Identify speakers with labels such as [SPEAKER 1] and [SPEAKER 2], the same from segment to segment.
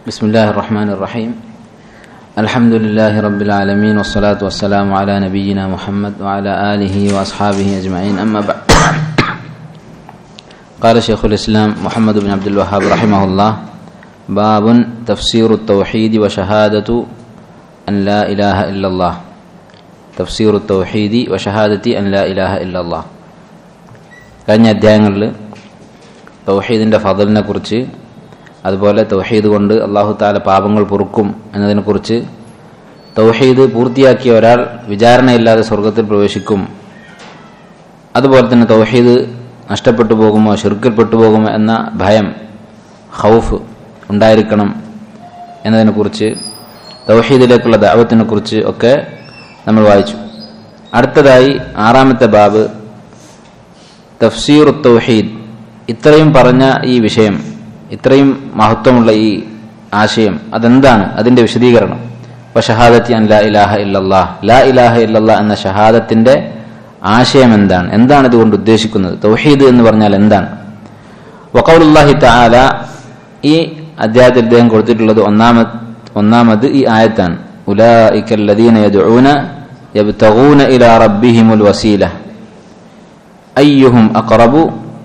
[SPEAKER 1] بسم الله الرحمن الرحيم الحمد لله رب العالمين والصلاة والسلام على نبينا محمد وعلى آله وأصحابه أجمعين أما بعد قال شيخ الإسلام محمد بن عبد الوهاب رحمه الله باب تفسير التوحيد وشهادة أن لا إله إلا الله تفسير التوحيد وشهادة أن لا إله إلا الله കഴിഞ്ഞ അധ്യായങ്ങളിൽ തൗഹീദിൻ്റെ ഫതലിനെ കുറിച്ച് അതുപോലെ തൗഹീദ് കൊണ്ട് അള്ളാഹു താല പാപങ്ങൾ പൊറുക്കും എന്നതിനെക്കുറിച്ച് തൗഹീദ് പൂർത്തിയാക്കിയ ഒരാൾ വിചാരണയില്ലാതെ സ്വർഗത്തിൽ പ്രവേശിക്കും അതുപോലെ തന്നെ തൗഹീദ് നഷ്ടപ്പെട്ടു പോകുമോ ഷിർക്കിൽപ്പെട്ടു പോകുമോ എന്ന ഭയം ഹൗഫ് ഉണ്ടായിരിക്കണം എന്നതിനെക്കുറിച്ച് തൗഹീദിലേക്കുള്ള ദാവത്തിനെ കുറിച്ച് ഒക്കെ നമ്മൾ വായിച്ചു അടുത്തതായി ആറാമത്തെ ബാബ് തഫ്സീർ തൗഹീദ് ഇത്രയും പറഞ്ഞ ഈ വിഷയം ഇത്രയും മഹത്വമുള്ള ഈ ആശയം അതെന്താണ് അതിന്റെ വിശദീകരണം ഇപ്പൊ ഷഹാദത്തി അൻ ലാ ഇലാഹ ഇല്ലല്ലാ ലാ ഇലാഹ ഇല്ലല്ലാ എന്ന ഷഹാദത്തിന്റെ ആശയം എന്താണ് എന്താണ് ഇതുകൊണ്ട് ഉദ്ദേശിക്കുന്നത് തൗഹീദ് എന്ന് പറഞ്ഞാൽ എന്താണ് വക്കൗലുല്ലാഹി തആല ഈ അധ്യായത്തിൽ അദ്ദേഹം കൊടുത്തിട്ടുള്ളത് ഒന്നാമത് ഒന്നാമത് ഈ ആയത്താണ് ഉലായിക്കല്ലദീന യദ്ഊന യബ്തഗൂന ഇലാ റബ്ബിഹിമുൽ വസീല അയ്യുഹും അഖറബു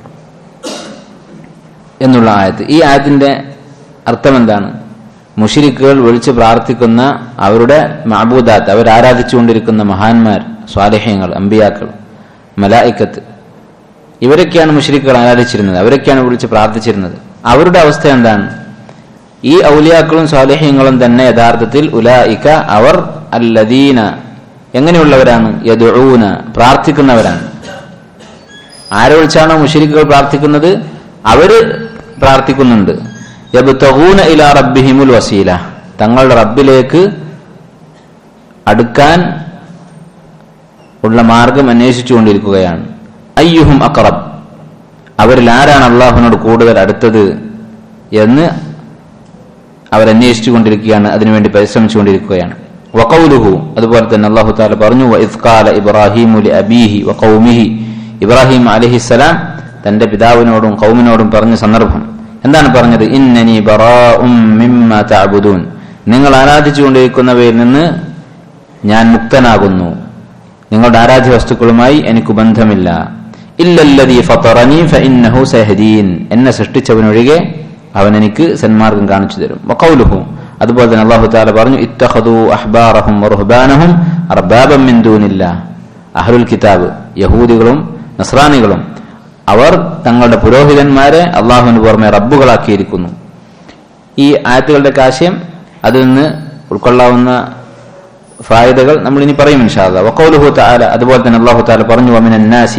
[SPEAKER 1] എന്നുള്ള ആയത്ത് ഈ ആയത്തിന്റെ അർത്ഥം എന്താണ് മുഷിരിക്കുകൾ വിളിച്ച് പ്രാർത്ഥിക്കുന്ന അവരുടെ മഹബൂദാത്ത് അവർ ആരാധിച്ചുകൊണ്ടിരിക്കുന്ന മഹാന്മാർ സ്വാലേഹ്യങ്ങൾ അമ്പിയാക്കൾ മലായിക്കത്ത് ഇവരൊക്കെയാണ് മുഷിരിക്കുകൾ ആരാധിച്ചിരുന്നത് അവരൊക്കെയാണ് വിളിച്ച് പ്രാർത്ഥിച്ചിരുന്നത് അവരുടെ അവസ്ഥ എന്താണ് ഈ ഔലിയാക്കളും സ്വാലേഹ്യങ്ങളും തന്നെ യഥാർത്ഥത്തിൽ ഉലായിക്ക അവർ അല്ലദീന എങ്ങനെയുള്ളവരാണ് യദുഊന പ്രാർത്ഥിക്കുന്നവരാണ് ആരെ വിളിച്ചാണോ മുഷരിക്കുകൾ പ്രാർത്ഥിക്കുന്നത് അവര് പ്രാർത്ഥിക്കുന്നുണ്ട് യബ്തഗൂന ഇലാ റബ്ബിഹിമുൽ വസീല തങ്ങളുടെ റബ്ബിലേക്ക് അടുക്കാൻ ഉള്ള മാർഗം അന്വേഷിച്ചുകൊണ്ടിരിക്കുകയാണ് അയ്യുഹും അക്റബ് അവരിൽ ആരാണ് അള്ളാഹുവിനോട് കൂടുതൽ അടുത്തത് എന്ന് അവർ അന്വേഷിച്ചു കൊണ്ടിരിക്കുകയാണ് അതിനുവേണ്ടി പരിശ്രമിച്ചുകൊണ്ടിരിക്കുകയാണ് വക്കൗലുഹു അതുപോലെ തന്നെ അള്ളാഹു താല പറഞ്ഞു ഇസ്കാല ഇബ്രാഹിമുലി അബീഹി വക്കൗമിഹി ഇബ്രാഹിം അലഹിസലാം തന്റെ പിതാവിനോടും കൗമിനോടും പറഞ്ഞ സന്ദർഭം എന്താണ് പറഞ്ഞത് ഇന്നനി തഅബുദൂൻ നിങ്ങൾ ആരാധിച്ചുകൊണ്ടിരിക്കുന്നവയിൽ നിന്ന് ഞാൻ മുക്തനാകുന്നു നിങ്ങളുടെ ആരാധ്യ വസ്തുക്കളുമായി എനിക്ക് ബന്ധമില്ല ഇല്ലല്ലദീ ഫതറനി ഫഇന്നഹു സഹദീൻ എന്നെ സൃഷ്ടിച്ചവനൊഴികെ അവൻ എനിക്ക് സന്മാർഗം കാണിച്ചു തരും വഖൗലുഹു അതുപോലെ തന്നെ അള്ളാഹു താല പറഞ്ഞു ഇത്തഖദു അഹ്ബാറഹും വറുഹ്ബാനഹും അർബാബം മിൻ ദൂനില്ലാഹ് അഹ്ലുൽ കിതാബ് യഹൂദികളും നസ്രാനികളും അവർ തങ്ങളുടെ പുരോഹിതന്മാരെ അള്ളാഹുവിന് പുറമെ റബ്ബുകളാക്കിയിരിക്കുന്നു ഈ ആയത്തുകളുടെ ആശയം അതിൽ നിന്ന് ഉൾക്കൊള്ളാവുന്ന ഫായതകൾ നമ്മൾ ഇനി പറയും ഇൻഷാല്ല വക്കൗലുഹു താല അതുപോലെ തന്നെ അള്ളാഹു താല പറഞ്ഞു വമിനാസി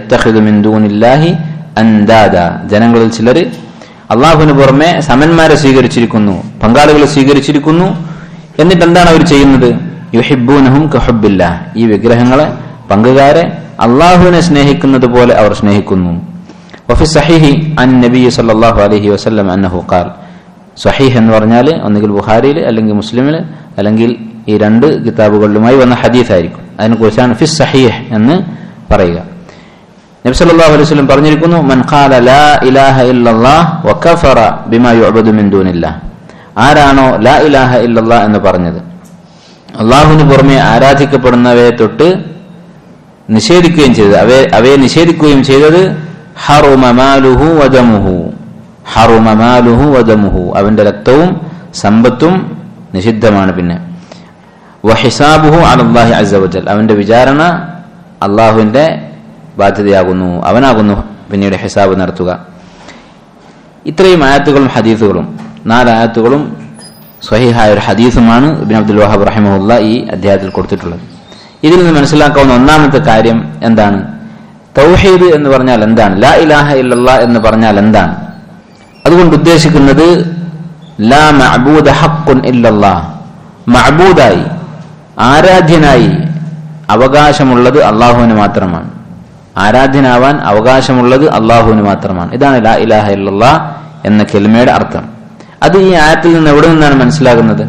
[SPEAKER 1] അന്താദ ജനങ്ങളിൽ ചിലർ അള്ളാഹുവിന് പുറമെ സമന്മാരെ സ്വീകരിച്ചിരിക്കുന്നു പങ്കാളികളെ സ്വീകരിച്ചിരിക്കുന്നു എന്നിട്ട് എന്താണ് അവർ ചെയ്യുന്നത് യുഹിബൂനഹും കഹബില്ല ഈ വിഗ്രഹങ്ങളെ പങ്കുകാരെ അള്ളാഹുവിനെ സ്നേഹിക്കുന്നത് പോലെ അവർ സ്നേഹിക്കുന്നു വഫി സഹിഹി അൻ നബി സല്ലല്ലാഹു അലൈഹി വസല്ലം അന്നഹു ഖാൽ സഹീഹ് എന്ന് പറഞ്ഞാൽ ഒന്നുകിൽ ബുഹാരിയിൽ അല്ലെങ്കിൽ മുസ്ലിമിൽ അല്ലെങ്കിൽ ഈ രണ്ട് കിതാബുകളിലുമായി വന്ന ഹദീസ് ആയിരിക്കും അതിനെക്കുറിച്ചാണ് ഫിസ് സഹീഹ് എന്ന് പറയുക നബി സല്ലല്ലാഹു അലൈഹി വസല്ലം പറഞ്ഞിരിക്കുന്നു മൻ ഖാല ലാ ഇലാഹ ഇല്ലല്ലാഹ് വകഫറ ബിമാ യുഅബദു മിൻ ദൂനില്ലാഹ് ആരാണോ ലാ ഇലാഹ ഇല്ലല്ലാഹ് എന്ന് പറഞ്ഞത് അള്ളാഹുവിന് പുറമെ ആരാധിക്കപ്പെടുന്നവയെ തൊട്ട് നിഷേധിക്കുകയും ചെയ്തത് അവയെ അവയെ നിഷേധിക്കുകയും ചെയ്തത് ഹറുമമാലുഹു വദമുഹു ഹറുമമാലുഹു വദമുഹു അവന്റെ രക്തവും സമ്പത്തും നിഷിദ്ധമാണ് പിന്നെ വഹിസാബുഹു അലല്ലാഹി അസവജൽ അവന്റെ വിചാരണ അള്ളാഹുവിന്റെ ബാധ്യതയാകുന്നു അവനാകുന്നു പിന്നീട് ഹിസാബ് നടത്തുക ഇത്രയും ആയത്തുകളും ഹദീസുകളും നാല് ആയത്തുകളും സ്വഹിഹായ ഒരു ഹദീസുമാണ് ഇബിൻ അബ്ദുൽ വഹാബ് റഹിമുല്ല ഈ അധ്യായത്തിൽ കൊടുത്തിട്ടുള്ളത് ഇതിൽ നിന്ന് മനസ്സിലാക്കാവുന്ന ഒന്നാമത്തെ കാര്യം എന്താണ് തൗഹീദ് എന്ന് പറഞ്ഞാൽ എന്താണ് ലാ ഇലാഹ ഇല്ലല്ലാ എന്ന് പറഞ്ഞാൽ എന്താണ് അതുകൊണ്ട് ഉദ്ദേശിക്കുന്നത് ലാ മഅബൂദ ഹഖുൻ ഇല്ലല്ലാ മഅബൂദായി ആരാധ്യനായി അവകാശമുള്ളത് അള്ളാഹുവിന് മാത്രമാണ് ആരാധ്യനാവാൻ അവകാശമുള്ളത് അള്ളാഹുവിന് മാത്രമാണ് ഇതാണ് ലാ ഇലാഹ ഇല്ലല്ലാ എന്ന കെൽമയുടെ അർത്ഥം അത് ഈ ആയത്തിൽ നിന്ന് എവിടെ നിന്നാണ് മനസ്സിലാകുന്നത്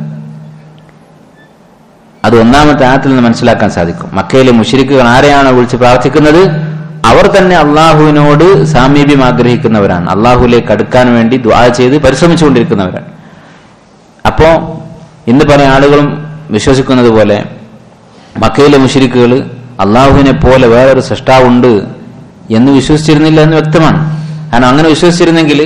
[SPEAKER 1] അത് ഒന്നാമത്തെ ആയത്തിൽ നിന്ന് മനസ്സിലാക്കാൻ സാധിക്കും മക്കയിലെ മുഷരിക്കുകൾ ആരെയാണോ വിളിച്ച് പ്രാർത്ഥിക്കുന്നത് അവർ തന്നെ അള്ളാഹുവിനോട് സാമീപ്യം ആഗ്രഹിക്കുന്നവരാണ് അള്ളാഹുലേക്ക് അടുക്കാൻ വേണ്ടി ദ്വാ ചെയ്ത് പരിശ്രമിച്ചുകൊണ്ടിരിക്കുന്നവരാണ് അപ്പോ ഇന്ന് പല ആളുകളും വിശ്വസിക്കുന്നത് പോലെ മക്കയിലെ മുഷിരിക്കുകൾ അള്ളാഹുവിനെ പോലെ വേറൊരു സൃഷ്ടാവുണ്ട് എന്ന് വിശ്വസിച്ചിരുന്നില്ല എന്ന് വ്യക്തമാണ് കാരണം അങ്ങനെ വിശ്വസിച്ചിരുന്നെങ്കിൽ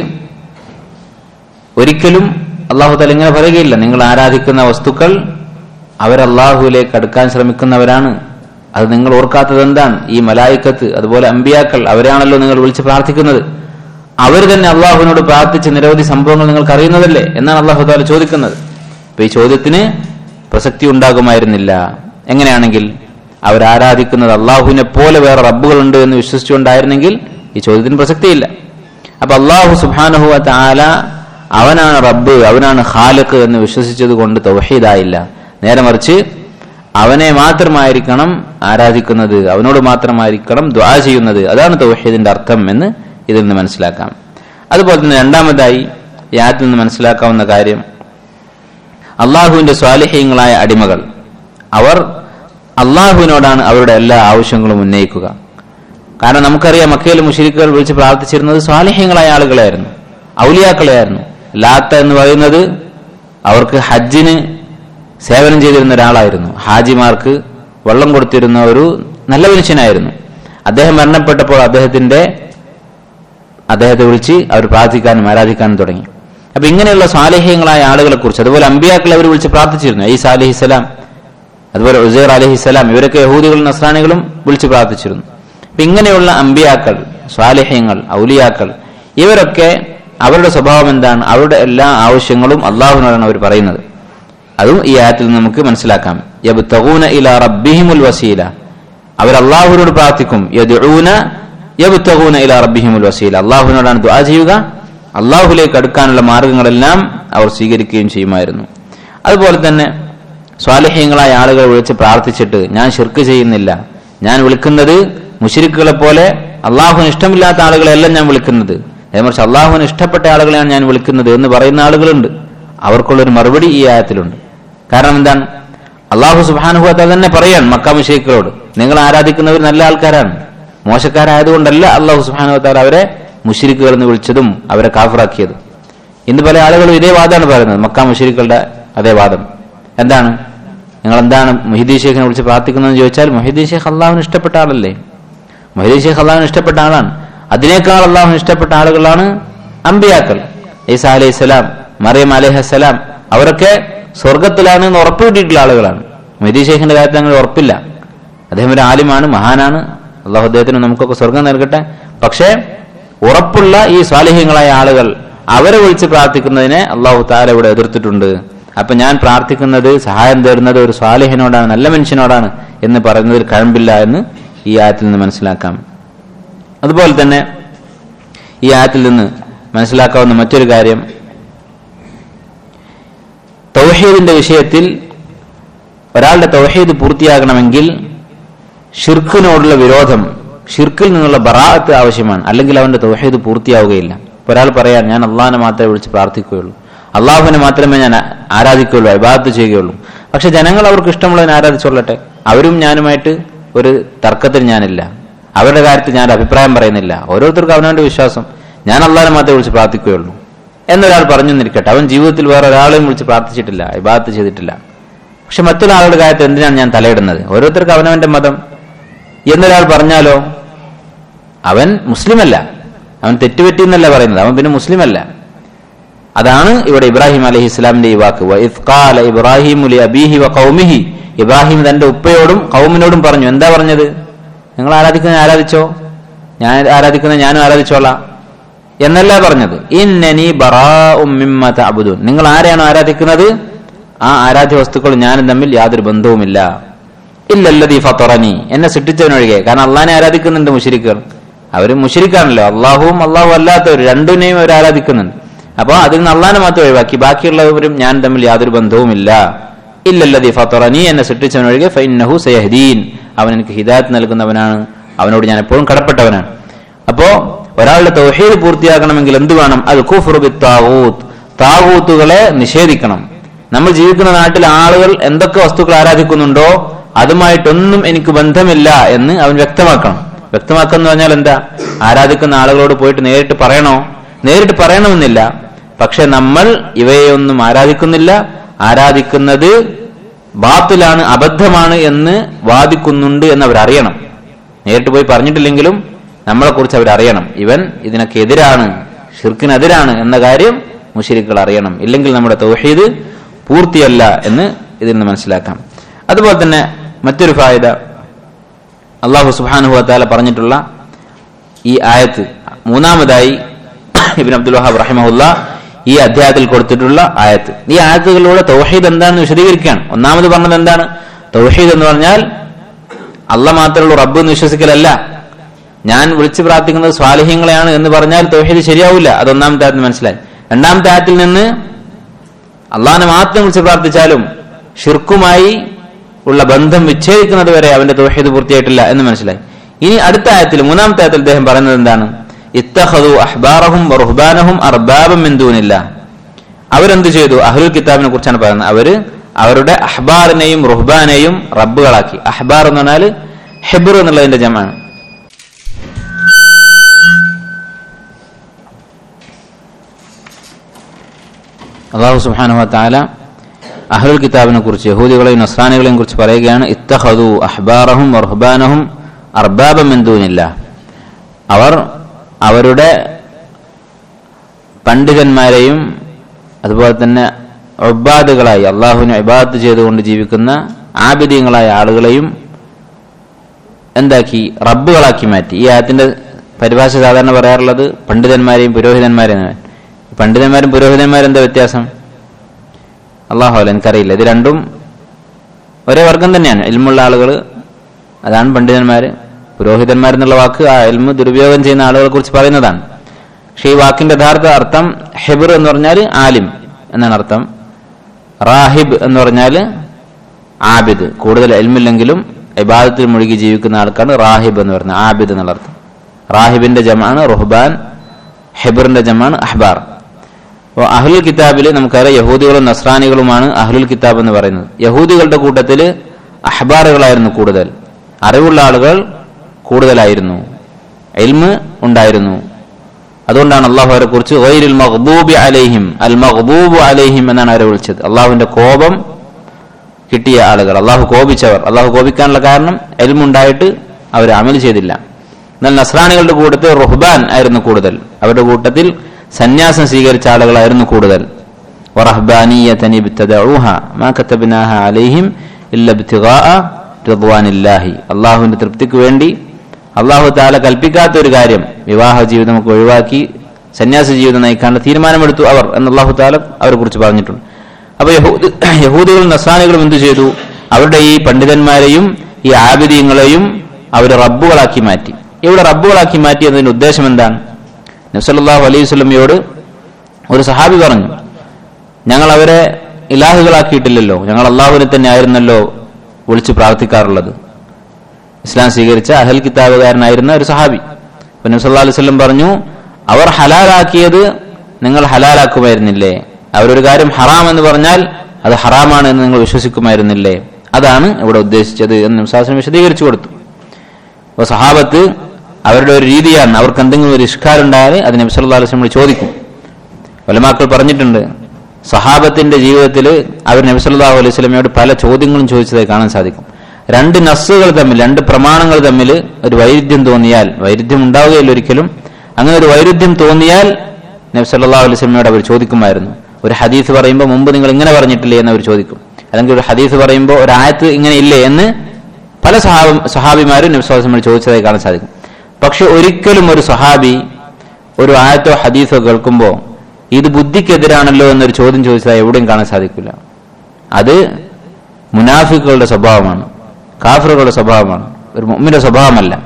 [SPEAKER 1] ഒരിക്കലും അള്ളാഹു തല ഇങ്ങനെ പറയുകയില്ല നിങ്ങൾ ആരാധിക്കുന്ന വസ്തുക്കൾ അവരല്ലാഹുവിലേക്ക് അടുക്കാൻ ശ്രമിക്കുന്നവരാണ് അത് നിങ്ങൾ ഓർക്കാത്തത് എന്താണ് ഈ മലായിക്കത്ത് അതുപോലെ അമ്പിയാക്കൾ അവരാണല്ലോ നിങ്ങൾ വിളിച്ച് പ്രാർത്ഥിക്കുന്നത് അവർ തന്നെ അള്ളാഹുവിനോട് പ്രാർത്ഥിച്ച നിരവധി സംഭവങ്ങൾ നിങ്ങൾക്ക് അറിയുന്നതല്ലേ എന്നാണ് അള്ളാഹു താല ചോദിക്കുന്നത് അപ്പൊ ഈ ചോദ്യത്തിന് പ്രസക്തി ഉണ്ടാകുമായിരുന്നില്ല എങ്ങനെയാണെങ്കിൽ അവരാരാധിക്കുന്നത് അള്ളാഹുവിനെ പോലെ വേറെ റബ്ബുകളുണ്ട് എന്ന് വിശ്വസിച്ചുകൊണ്ടായിരുന്നെങ്കിൽ ഈ ചോദ്യത്തിന് പ്രസക്തിയില്ല അപ്പൊ അള്ളാഹു സുബാനഹുവ താല അവനാണ് റബ്ബ് അവനാണ് ഖാലിഖ് എന്ന് വിശ്വസിച്ചത് കൊണ്ട് തൗഹീദായില്ല നേരെ മറിച്ച് അവനെ മാത്രമായിരിക്കണം ആരാധിക്കുന്നത് അവനോട് മാത്രമായിരിക്കണം ദ്വാ ചെയ്യുന്നത് അതാണ് തൗഹീദിന്റെ അർത്ഥം എന്ന് ഇതിൽ നിന്ന് മനസ്സിലാക്കാം അതുപോലെ തന്നെ രണ്ടാമതായി ഈ ആയത്തിൽ നിന്ന് മനസ്സിലാക്കാവുന്ന കാര്യം അള്ളാഹുവിന്റെ സ്വാലിഹ്യങ്ങളായ അടിമകൾ അവർ അള്ളാഹുവിനോടാണ് അവരുടെ എല്ലാ ആവശ്യങ്ങളും ഉന്നയിക്കുക കാരണം നമുക്കറിയാം മക്കയിലെ മുഷരിക്കുകൾ വിളിച്ച് പ്രാർത്ഥിച്ചിരുന്നത് സ്വാലിഹ്യങ്ങളായ ആളുകളായിരുന്നു ഔലിയാക്കളെയായിരുന്നു ലാത്ത എന്ന് പറയുന്നത് അവർക്ക് ഹജ്ജിന് സേവനം ചെയ്തിരുന്ന ഒരാളായിരുന്നു ഹാജിമാർക്ക് വെള്ളം കൊടുത്തിരുന്ന ഒരു നല്ല മനുഷ്യനായിരുന്നു അദ്ദേഹം മരണപ്പെട്ടപ്പോൾ അദ്ദേഹത്തിന്റെ അദ്ദേഹത്തെ വിളിച്ച് അവർ പ്രാർത്ഥിക്കാനും ആരാധിക്കാനും തുടങ്ങി അപ്പൊ ഇങ്ങനെയുള്ള സ്വാലേഹ്യങ്ങളായ ആളുകളെ കുറിച്ച് അതുപോലെ അമ്പിയാക്കളെ അവർ വിളിച്ച് പ്രാർത്ഥിച്ചിരുന്നു ഈസ അലഹിസ്സലാം അതുപോലെ ഉസൈർ അലഹിസ്സലാം ഇവരൊക്കെ യഹൂദികളും നസ്രാനികളും വിളിച്ച് പ്രാർത്ഥിച്ചിരുന്നു അപ്പൊ ഇങ്ങനെയുള്ള അമ്പിയാക്കൾ സ്വാലേഹ്യങ്ങൾ ഔലിയാക്കൾ ഇവരൊക്കെ അവരുടെ സ്വഭാവം എന്താണ് അവരുടെ എല്ലാ ആവശ്യങ്ങളും അള്ളാഹുവിനോടാണ് അവർ പറയുന്നത് അതും ഈ ആയത്തിൽ നിന്ന് നമുക്ക് മനസ്സിലാക്കാം യബ്തഗൂന ഇല റബ്ബിഹിമുൽ വസീല അവർ അള്ളാഹുവിനോട് പ്രാർത്ഥിക്കും യദ്ഊന യബ്തഗൂന ഇല റബ്ബിഹിമുൽ വസീല അള്ളാഹുവിനോടാണ് ദുആ ചെയ്യുക അള്ളാഹുലേക്ക് അടുക്കാനുള്ള മാർഗങ്ങളെല്ലാം അവർ സ്വീകരിക്കുകയും ചെയ്യുമായിരുന്നു അതുപോലെ തന്നെ സ്വാലഹ്യങ്ങളായ ആളുകൾ വിളിച്ച് പ്രാർത്ഥിച്ചിട്ട് ഞാൻ ഷിർക്ക് ചെയ്യുന്നില്ല ഞാൻ വിളിക്കുന്നത് മുഷിരിക്കുകളെ പോലെ അള്ളാഹുവിന് ഇഷ്ടമില്ലാത്ത ആളുകളെല്ലാം ഞാൻ വിളിക്കുന്നത് മറിച്ച് അള്ളാഹുവിന് ഇഷ്ടപ്പെട്ട ആളുകളെയാണ് ഞാൻ വിളിക്കുന്നത് എന്ന് പറയുന്ന ആളുകളുണ്ട് അവർക്കുള്ളൊരു മറുപടി ഈ ആയത്തിലുണ്ട് കാരണം എന്താണ് അള്ളാഹു സുബാനുഭവത്തെ തന്നെ പറയാൻ മക്ക മുഷേഖികളോട് നിങ്ങൾ ആരാധിക്കുന്നവർ നല്ല ആൾക്കാരാണ് മോശക്കാരായതുകൊണ്ടല്ല അള്ളാഹു സുബാനുഭവത്താൽ അവരെ മുഷിരിക്കുകൾ എന്ന് വിളിച്ചതും അവരെ കാഫറാക്കിയത് ഇന്ന് പല ആളുകളും ഇതേ വാദമാണ് പറയുന്നത് മക്ക മുഷിരിക്കളുടെ അതേ വാദം എന്താണ് നിങ്ങൾ എന്താണ് മൊഹിദ്ദീൻ ഷേഖിനെ വിളിച്ച് പ്രാർത്ഥിക്കുന്നതെന്ന് ചോദിച്ചാൽ മൊഹിദ്ദീൻ ഷേഖ് അള്ളാഹുവിന് ഇഷ്ടപ്പെട്ട ആളല്ലേ മൊഹിദ്ദീൻ ഷേഖ് അള്ളാഹുവിന് ഇഷ്ടപ്പെട്ട ആളാണ് അതിനേക്കാൾ അള്ളാഹുവിന് ഇഷ്ടപ്പെട്ട ആളുകളാണ് അമ്പിയാക്കൾ ഈസ അലൈഹി സ്വലാം മറിയം അലൈഹസ്സലാം അവരൊക്കെ സ്വർഗത്തിലാണ് എന്ന് ഉറപ്പ് കിട്ടിയിട്ടുള്ള ആളുകളാണ് മൊയ്തീ ഷേഖിന്റെ കാര്യത്തിൽ അങ്ങനെ ഉറപ്പില്ല അദ്ദേഹം ഒരു ആലിമാണ് മഹാനാണ് അള്ളാഹു അദ്ദേഹത്തിന് നമുക്കൊക്കെ സ്വർഗം നൽകട്ടെ പക്ഷേ ഉറപ്പുള്ള ഈ സ്വാലിഹ്യങ്ങളായ ആളുകൾ അവരെ വിളിച്ച് പ്രാർത്ഥിക്കുന്നതിനെ അള്ളാഹു താല ഇവിടെ എതിർത്തിട്ടുണ്ട് അപ്പൊ ഞാൻ പ്രാർത്ഥിക്കുന്നത് സഹായം തരുന്നത് ഒരു സ്വാലിഹിനോടാണ് നല്ല മനുഷ്യനോടാണ് എന്ന് പറയുന്നതിൽ കഴമ്പില്ല എന്ന് ഈ ആയത്തിൽ നിന്ന് മനസ്സിലാക്കാം അതുപോലെ തന്നെ ഈ ആയത്തിൽ നിന്ന് മനസ്സിലാക്കാവുന്ന മറ്റൊരു കാര്യം തൗഹീദിന്റെ വിഷയത്തിൽ ഒരാളുടെ തൗഹീദ് പൂർത്തിയാകണമെങ്കിൽ ഷിർക്കിനോടുള്ള വിരോധം ഷിർക്കിൽ നിന്നുള്ള ബറാഅത്ത് ആവശ്യമാണ് അല്ലെങ്കിൽ അവന്റെ തൗഹീദ് പൂർത്തിയാവുകയില്ല ഇപ്പൊ ഒരാൾ പറയാൻ ഞാൻ അള്ളാഹിനെ മാത്രമേ വിളിച്ച് പ്രാർത്ഥിക്കുകയുള്ളൂ അള്ളാഹുവിനെ മാത്രമേ ഞാൻ ആരാധിക്കുകയുള്ളൂ അബാദത്ത് ചെയ്യുകയുള്ളൂ പക്ഷെ ജനങ്ങൾ അവർക്ക് ഇഷ്ടമുള്ളതിനെ ആരാധിച്ചോളട്ടെ അവരും ഞാനുമായിട്ട് ഒരു തർക്കത്തിന് ഞാനില്ല അവരുടെ കാര്യത്തിൽ ഞാൻ അഭിപ്രായം പറയുന്നില്ല ഓരോരുത്തർക്കും അവനവന്റെ വിശ്വാസം ഞാൻ അള്ളാഹിനെ മാത്രമേ വിളിച്ച് പ്രാർത്ഥിക്കുകയുള്ളൂ എന്നൊരാൾ പറഞ്ഞു നിൽക്കട്ടെ അവൻ ജീവിതത്തിൽ വേറെ ഒരാളെയും വിളിച്ച് പ്രാർത്ഥിച്ചിട്ടില്ല ഇബാദത്ത് ചെയ്തിട്ടില്ല പക്ഷെ മറ്റുള്ള ആളുടെ കാര്യത്തിൽ എന്തിനാണ് ഞാൻ തലയിടുന്നത് ഓരോരുത്തർക്ക് അവനവന്റെ മതം എന്നൊരാൾ പറഞ്ഞാലോ അവൻ മുസ്ലിമല്ല അവൻ തെറ്റുപറ്റി എന്നല്ല പറയുന്നത് അവൻ പിന്നെ മുസ്ലിമല്ല അതാണ് ഇവിടെ ഇബ്രാഹിം അലഹി ഇസ്ലാമിന്റെ ഈ വാക്ക് വഇദ്ഖാല ഇബ്രാഹിമു ലിഅബീഹി വഖൗമിഹി ഇബ്രാഹിം തന്റെ ഉപ്പയോടും കൗമിനോടും പറഞ്ഞു എന്താ പറഞ്ഞത് നിങ്ങൾ ആരാധിക്കുന്ന ആരാധിച്ചോ ഞാൻ ആരാധിക്കുന്ന ഞാനും ആരാധിച്ചോളാം എന്നല്ല പറഞ്ഞത് ഇന്നനി ബറാഉം നിങ്ങൾ ആരെയാണോ ആരാധിക്കുന്നത് ആ ആരാധ്യ വസ്തുക്കൾ ഞാനും തമ്മിൽ യാതൊരു ബന്ധവുമില്ല ഇല്ലല്ലതീ ഫത്തറനി എന്നെ സൃഷ്ടിച്ചവനൊഴികെ കാരണം അള്ളാഹിനെ ആരാധിക്കുന്നുണ്ട് മുഷിരിക്കുകൾ അവര് മുഷിരിക്കാണല്ലോ അള്ളാഹുവും അള്ളാഹു അല്ലാത്തവർ രണ്ടിനെയും അവർ ആരാധിക്കുന്നുണ്ട് അപ്പോൾ അതിൽ നിന്ന് അള്ളാഹിനെ മാത്രം ഒഴിവാക്കി ബാക്കിയുള്ളവരും ഞാൻ തമ്മിൽ യാതൊരു ബന്ധവുമില്ല ഇല്ലല്ലതീ ഫത്തറനി എന്നെ സൃഷ്ടിച്ചവനൊഴികെ ഫൈനഹു സയഹദീൻ അവൻ എനിക്ക് ഹിദായത്ത് നൽകുന്നവനാണ് അവനോട് ഞാൻ എപ്പോഴും കടപ്പെട്ടവനാണ് അപ്പോ ഒരാളുടെ തൗഹീദ് പൂർത്തിയാക്കണമെങ്കിൽ എന്ത് വേണം അത് കുഫ്റുബി താവൂത്ത് താവൂത്തുകളെ നിഷേധിക്കണം നമ്മൾ ജീവിക്കുന്ന നാട്ടിൽ ആളുകൾ എന്തൊക്കെ വസ്തുക്കൾ ആരാധിക്കുന്നുണ്ടോ അതുമായിട്ടൊന്നും എനിക്ക് ബന്ധമില്ല എന്ന് അവൻ വ്യക്തമാക്കണം വ്യക്തമാക്കുക എന്ന് പറഞ്ഞാൽ എന്താ ആരാധിക്കുന്ന ആളുകളോട് പോയിട്ട് നേരിട്ട് പറയണോ നേരിട്ട് പറയണമെന്നില്ല പക്ഷെ നമ്മൾ ഇവയൊന്നും ആരാധിക്കുന്നില്ല ആരാധിക്കുന്നത് ബാത്തിലാണ് അബദ്ധമാണ് എന്ന് വാദിക്കുന്നുണ്ട് എന്ന് അവരറിയണം നേരിട്ട് പോയി പറഞ്ഞിട്ടില്ലെങ്കിലും നമ്മളെ കുറിച്ച് അവരറിയണം ഇവൻ ഇതിനൊക്കെ എതിരാണ് ഷിർക്കിനെതിരാണ് എന്ന കാര്യം മുഷിരിക്കുകൾ അറിയണം ഇല്ലെങ്കിൽ നമ്മുടെ തൗഹീദ് പൂർത്തിയല്ല എന്ന് ഇതിൽ നിന്ന് മനസ്സിലാക്കാം അതുപോലെ തന്നെ മറ്റൊരു ഫായത അള്ളാഹു സുബാനുഹു താല പറഞ്ഞിട്ടുള്ള ഈ ആയത്ത് മൂന്നാമതായി ഇബിൻ അബ്ദുൽ വഹാബ് റഹിമഹുല്ല ഈ അധ്യായത്തിൽ കൊടുത്തിട്ടുള്ള ആയത്ത് ഈ ആയത്തുകളിലൂടെ തൗഹീദ് എന്താണെന്ന് വിശദീകരിക്കുകയാണ് ഒന്നാമത് പറഞ്ഞത് എന്താണ് തൗഹീദ് എന്ന് പറഞ്ഞാൽ അല്ല മാത്രമുള്ള റബ്ബ് എന്ന് വിശ്വസിക്കലല്ല ഞാൻ വിളിച്ചു പ്രാർത്ഥിക്കുന്നത് സ്വാലിഹ്യങ്ങളെയാണ് എന്ന് പറഞ്ഞാൽ തൗഹീദ് ശരിയാവില്ല അത് ഒന്നാമത്തെ ആയത്തിൽ മനസ്സിലായി രണ്ടാമത്തെ ആയത്തിൽ നിന്ന് അള്ളാഹിനെ മാത്രം വിളിച്ച് പ്രാർത്ഥിച്ചാലും ഷിർക്കുമായി ഉള്ള ബന്ധം വിച്ഛേദിക്കുന്നത് വരെ അവന്റെ തൗഹീദ് പൂർത്തിയായിട്ടില്ല എന്ന് മനസ്സിലായി ഇനി അടുത്ത ആയത്തിൽ മൂന്നാമത്തെ ആയത്തിൽ അദ്ദേഹം പറയുന്നത് എന്താണ് ഇത്തഹദു അഹ്ബാറഹും റുഹ്ബാനഹും അർബാബം എന്തൂനില്ല അവരെന്ത് ചെയ്തു അഹ്ലുൽ കിതാബിനെ കുറിച്ചാണ് പറയുന്നത് അവര് അവരുടെ അഹ്ബാറിനെയും റുഹ്ബാനെയും റബ്ബുകളാക്കി അഹ്ബാർ എന്ന് പറഞ്ഞാൽ ഹെബർ എന്നുള്ളതിന്റെ ജമാണ് അള്ളാഹു സുബ്ഹാനഹു വതആല അഹ്ലുൽ കിതാബിനെ കുറിച്ച് യഹൂദികളെയും നസ്രാനികളെയും കുറിച്ച് പറയുകയാണ് ഇത്തഹദു അഹ്ബാറഹും റുഹ്ബാനഹും അർബാബം എന്തൂനില്ല അവർ അവരുടെ പണ്ഡിതന്മാരെയും അതുപോലെ തന്നെ ഒബാദുകളായി അള്ളാഹുവിനെ ഇബാദത്ത് ചെയ്തുകൊണ്ട് ജീവിക്കുന്ന ആബിദ്യങ്ങളായ ആളുകളെയും എന്താക്കി റബ്ബുകളാക്കി മാറ്റി ഈ ആയത്തിന്റെ പരിഭാഷ സാധാരണ പറയാറുള്ളത് പണ്ഡിതന്മാരെയും പുരോഹിതന്മാരെയും എന്നാണ്. പണ്ഡിതന്മാരും പുരോഹിതന്മാരും എന്താ വ്യത്യാസം അള്ളാഹു അല്ല എനിക്കറിയില്ല ഇത് രണ്ടും ഒരേ വർഗം തന്നെയാണ് ഇൽമുള്ള ആളുകൾ അതാണ് പണ്ഡിതന്മാര് പുരോഹിതന്മാരെന്നുള്ള വാക്ക് ആ എൽമ് ദുരുപയോഗം ചെയ്യുന്ന ആളുകളെ കുറിച്ച് പറയുന്നതാണ് പക്ഷെ ഈ വാക്കിന്റെ യഥാർത്ഥ അർത്ഥം ഹെബിർ എന്ന് പറഞ്ഞാൽ ആലിം എന്നാണ് അർത്ഥം റാഹിബ് എന്ന് പറഞ്ഞാൽ ആബിദ് കൂടുതൽ എൽമില്ലെങ്കിലും ഇബാദത്തിൽ മുഴുകി ജീവിക്കുന്ന ആൾക്കാണ് റാഹിബ് എന്ന് പറയുന്നത് ആബിദ് എന്നുള്ള അർത്ഥം റാഹിബിന്റെ ജമാണ് റുഹ്ബാൻ ഹെബറിന്റെ ജമാണ് അഹ്ബാർ അപ്പോൾ അഹ്ലുൽ കിതാബിൽ നമുക്കറിയാം യഹൂദികളും നസ്രാനികളുമാണ് അഹ്ലുൽ കിതാബ് എന്ന് പറയുന്നത് യഹൂദികളുടെ കൂട്ടത്തിൽ അഹ്ബാറുകളായിരുന്നു കൂടുതൽ അറിവുള്ള ആളുകൾ കൂടുതലായിരുന്നു എൽമ് ഉണ്ടായിരുന്നു അതുകൊണ്ടാണ് അള്ളാഹു അവരെ കുറിച്ച് ഗൈരുൽ മഖ്ബൂബി അലൈഹിം അൽ മഖ്ബൂബു അലൈഹിം എന്നാണ് അവരെ വിളിച്ചത് അള്ളാഹുവിന്റെ കോപം കിട്ടിയ ആളുകൾ അള്ളാഹു കോപിച്ചവർ അള്ളാഹു കോപിക്കാനുള്ള കാരണം എൽമുണ്ടായിട്ട് അവർ അമൽ ചെയ്തില്ല എന്നാൽ നസ്രാനികളുടെ കൂട്ടത്തിൽ റുഹ്ബാൻ ആയിരുന്നു കൂടുതൽ അവരുടെ കൂട്ടത്തിൽ സന്യാസം സ്വീകരിച്ച ആളുകളായിരുന്നു കൂടുതൽ وَرَهْبَانِيَّةً ابْتَدَعُوهَا مَا كَتَبْنَاهَا عَلَيْهِمْ إِلَّا ابْتِغَاءَ رِضْوَانِ اللَّهِ അള്ളാഹുവിന്റെ തൃപ്തിക്ക് വേണ്ടി അള്ളാഹു താല കൽപ്പിക്കാത്ത ഒരു കാര്യം വിവാഹ ജീവിതം ഒക്കെ ഒഴിവാക്കി സന്യാസ ജീവിതം നയിക്കാനുള്ള തീരുമാനമെടുത്തു അവർ എന്ന് അള്ളാഹു താല അവരെ കുറിച്ച് പറഞ്ഞിട്ടുണ്ട് അപ്പൊ യഹൂദ് യഹൂദികളും നസാനികളും എന്തു ചെയ്തു അവരുടെ ഈ പണ്ഡിതന്മാരെയും ഈ ആബിദീങ്ങളെയും അവർ റബ്ബുകളാക്കി മാറ്റി ഇവിടെ റബ്ബുകളാക്കി മാറ്റി എന്നതിന്റെ ഉദ്ദേശം എന്താണ് നബ്സല്ലാഹു അലൈഹി സ്വലമയോട് ഒരു സഹാബി പറഞ്ഞു ഞങ്ങൾ അവരെ ഇലാഹുകളാക്കിയിട്ടില്ലല്ലോ ഞങ്ങൾ അള്ളാഹുവിനെ തന്നെ ആയിരുന്നല്ലോ വിളിച്ചു പ്രാർത്ഥിക്കാറുള്ളത് ഇസ്ലാം സ്വീകരിച്ച അഹൽ കിതാബുകാരനായിരുന്ന ഒരു സഹാബി അപ്പൊ നബ്സല്ലാ അലൈഹി സ്വലം പറഞ്ഞു അവർ ഹലാലാക്കിയത് നിങ്ങൾ ഹലാലാക്കുമായിരുന്നില്ലേ അവരൊരു കാര്യം ഹറാം എന്ന് പറഞ്ഞാൽ അത് ഹറാമാണ് എന്ന് നിങ്ങൾ വിശ്വസിക്കുമായിരുന്നില്ലേ അതാണ് ഇവിടെ ഉദ്ദേശിച്ചത് എന്ന് നബ്സാസിനെ വിശദീകരിച്ചു കൊടുത്തു അപ്പോൾ സഹാബത്ത് അവരുടെ ഒരു രീതിയാണ് അവർക്ക് എന്തെങ്കിലും ഒരു ഇഷ്കാരുണ്ടായാൽ അത് നബി സല്ലല്ലാഹു അലൈഹി വസല്ലം ചോദിക്കും വലമാക്കൾ പറഞ്ഞിട്ടുണ്ട് സഹാബത്തിന്റെ ജീവിതത്തിൽ അവർ നബി സല്ലല്ലാഹു അലൈഹി വസല്ലമയോട് പല ചോദ്യങ്ങളും ചോദിച്ചതായി കാണാൻ സാധിക്കും രണ്ട് നസ്സുകൾ തമ്മിൽ രണ്ട് പ്രമാണങ്ങൾ തമ്മിൽ ഒരു വൈരുദ്ധ്യം തോന്നിയാൽ വൈരുദ്ധ്യം ഉണ്ടാവുകയില്ല ഒരിക്കലും അങ്ങനെ ഒരു വൈരുദ്ധ്യം തോന്നിയാൽ നബി സല്ലല്ലാഹു അലൈഹി വസല്ലമയോട് അവർ ചോദിക്കുമായിരുന്നു ഒരു ഹദീസ് പറയുമ്പോൾ മുമ്പ് നിങ്ങൾ ഇങ്ങനെ പറഞ്ഞിട്ടില്ലേ എന്ന് അവർ ചോദിക്കും അല്ലെങ്കിൽ ഒരു ഹദീസ് പറയുമ്പോൾ ഒരു ആയത്ത് ഇങ്ങനെ ഇല്ലേ എന്ന് പല സഹാബ സഹാബിമാരും നബി സല്ലല്ലാഹു അലൈഹി വസല്ലം ചോദിച്ചതായി കാണാൻ സാധിക്കും പക്ഷെ ഒരിക്കലും ഒരു സഹാബി ഒരു ആയത്തോ ഹദീസോ കേൾക്കുമ്പോൾ ഇത് ബുദ്ധിക്കെതിരാണല്ലോ എന്നൊരു ചോദ്യം ചോദിച്ചതായി എവിടെയും കാണാൻ സാധിക്കില്ല അത് മുനാഫിക്കുകളുടെ സ്വഭാവമാണ് കാഫറുകളുടെ സ്വഭാവമാണ് ഒരു മുമ്മിന്റെ സ്വഭാവമല്ല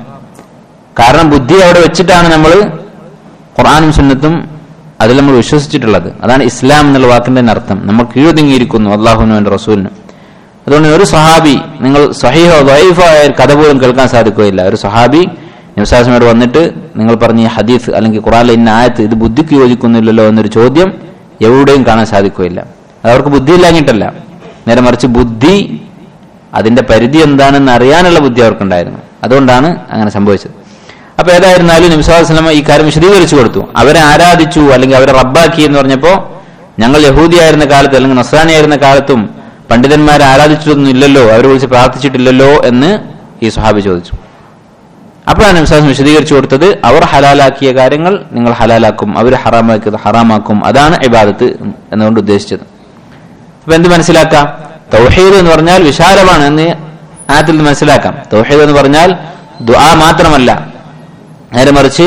[SPEAKER 1] കാരണം ബുദ്ധി അവിടെ വെച്ചിട്ടാണ് നമ്മൾ ഖുർആാനും സുന്നത്തും അതിൽ നമ്മൾ വിശ്വസിച്ചിട്ടുള്ളത് അതാണ് ഇസ്ലാം എന്നുള്ള വാക്കിന്റെ തന്നെ അർത്ഥം നമ്മൾ കീഴൊതുങ്ങിയിരിക്കുന്നു അള്ളാഹുനും എൻ്റെ റസൂലിനും അതുകൊണ്ട് ഒരു സഹാബി നിങ്ങൾ സഹീഹോ വൈഫോ ആയ ഒരു കഥ പോലും കേൾക്കാൻ സാധിക്കുകയില്ല ഒരു സഹാബി നബ്സാസിനോട് വന്നിട്ട് നിങ്ങൾ പറഞ്ഞ ഈ ഹദീസ് അല്ലെങ്കിൽ ഖുറാനിലെ ഇന്ന ആയത്ത് ഇത് ബുദ്ധിക്ക് യോജിക്കുന്നില്ലല്ലോ എന്നൊരു ചോദ്യം എവിടെയും കാണാൻ സാധിക്കുകയില്ല അത് അവർക്ക് ബുദ്ധിയില്ലാഞ്ഞിട്ടല്ല നേരെ മറിച്ച് ബുദ്ധി അതിന്റെ പരിധി എന്താണെന്ന് അറിയാനുള്ള ബുദ്ധി അവർക്കുണ്ടായിരുന്നു അതുകൊണ്ടാണ് അങ്ങനെ സംഭവിച്ചത് അപ്പൊ ഏതായിരുന്നാലും നിമിഷാസ്ലമ ഈ കാര്യം വിശദീകരിച്ചു കൊടുത്തു അവരെ ആരാധിച്ചു അല്ലെങ്കിൽ അവരെ റബ്ബാക്കി എന്ന് പറഞ്ഞപ്പോ ഞങ്ങൾ യഹൂദിയായിരുന്ന കാലത്ത് അല്ലെങ്കിൽ നസ്രാനിയായിരുന്ന കാലത്തും പണ്ഡിതന്മാരെ ആരാധിച്ചിട്ടൊന്നും ഇല്ലല്ലോ അവരെ വിളിച്ച് പ്രാർത്ഥിച്ചിട്ടില്ലല്ലോ എന്ന് ഈ സ്വഹാബി ചോദിച്ചു അപ്പോഴാണ് വിശ്വാസം വിശദീകരിച്ചു കൊടുത്തത് അവർ ഹലാലാക്കിയ കാര്യങ്ങൾ നിങ്ങൾ ഹലാലാക്കും അവർ ഹറാമാക്കിയത് ഹറാമാക്കും അതാണ് ഇബാദത്ത് എന്നുകൊണ്ട് ഉദ്ദേശിച്ചത് അപ്പൊ എന്ത് മനസ്സിലാക്കാം തൗഹീദ് എന്ന് പറഞ്ഞാൽ വിശാലമാണ് എന്ന് ആയത്തിൽ നിന്ന് മനസ്സിലാക്കാം തൗഹീദ് എന്ന് പറഞ്ഞാൽ ദുആ മാത്രമല്ല നേരെ മറിച്ച്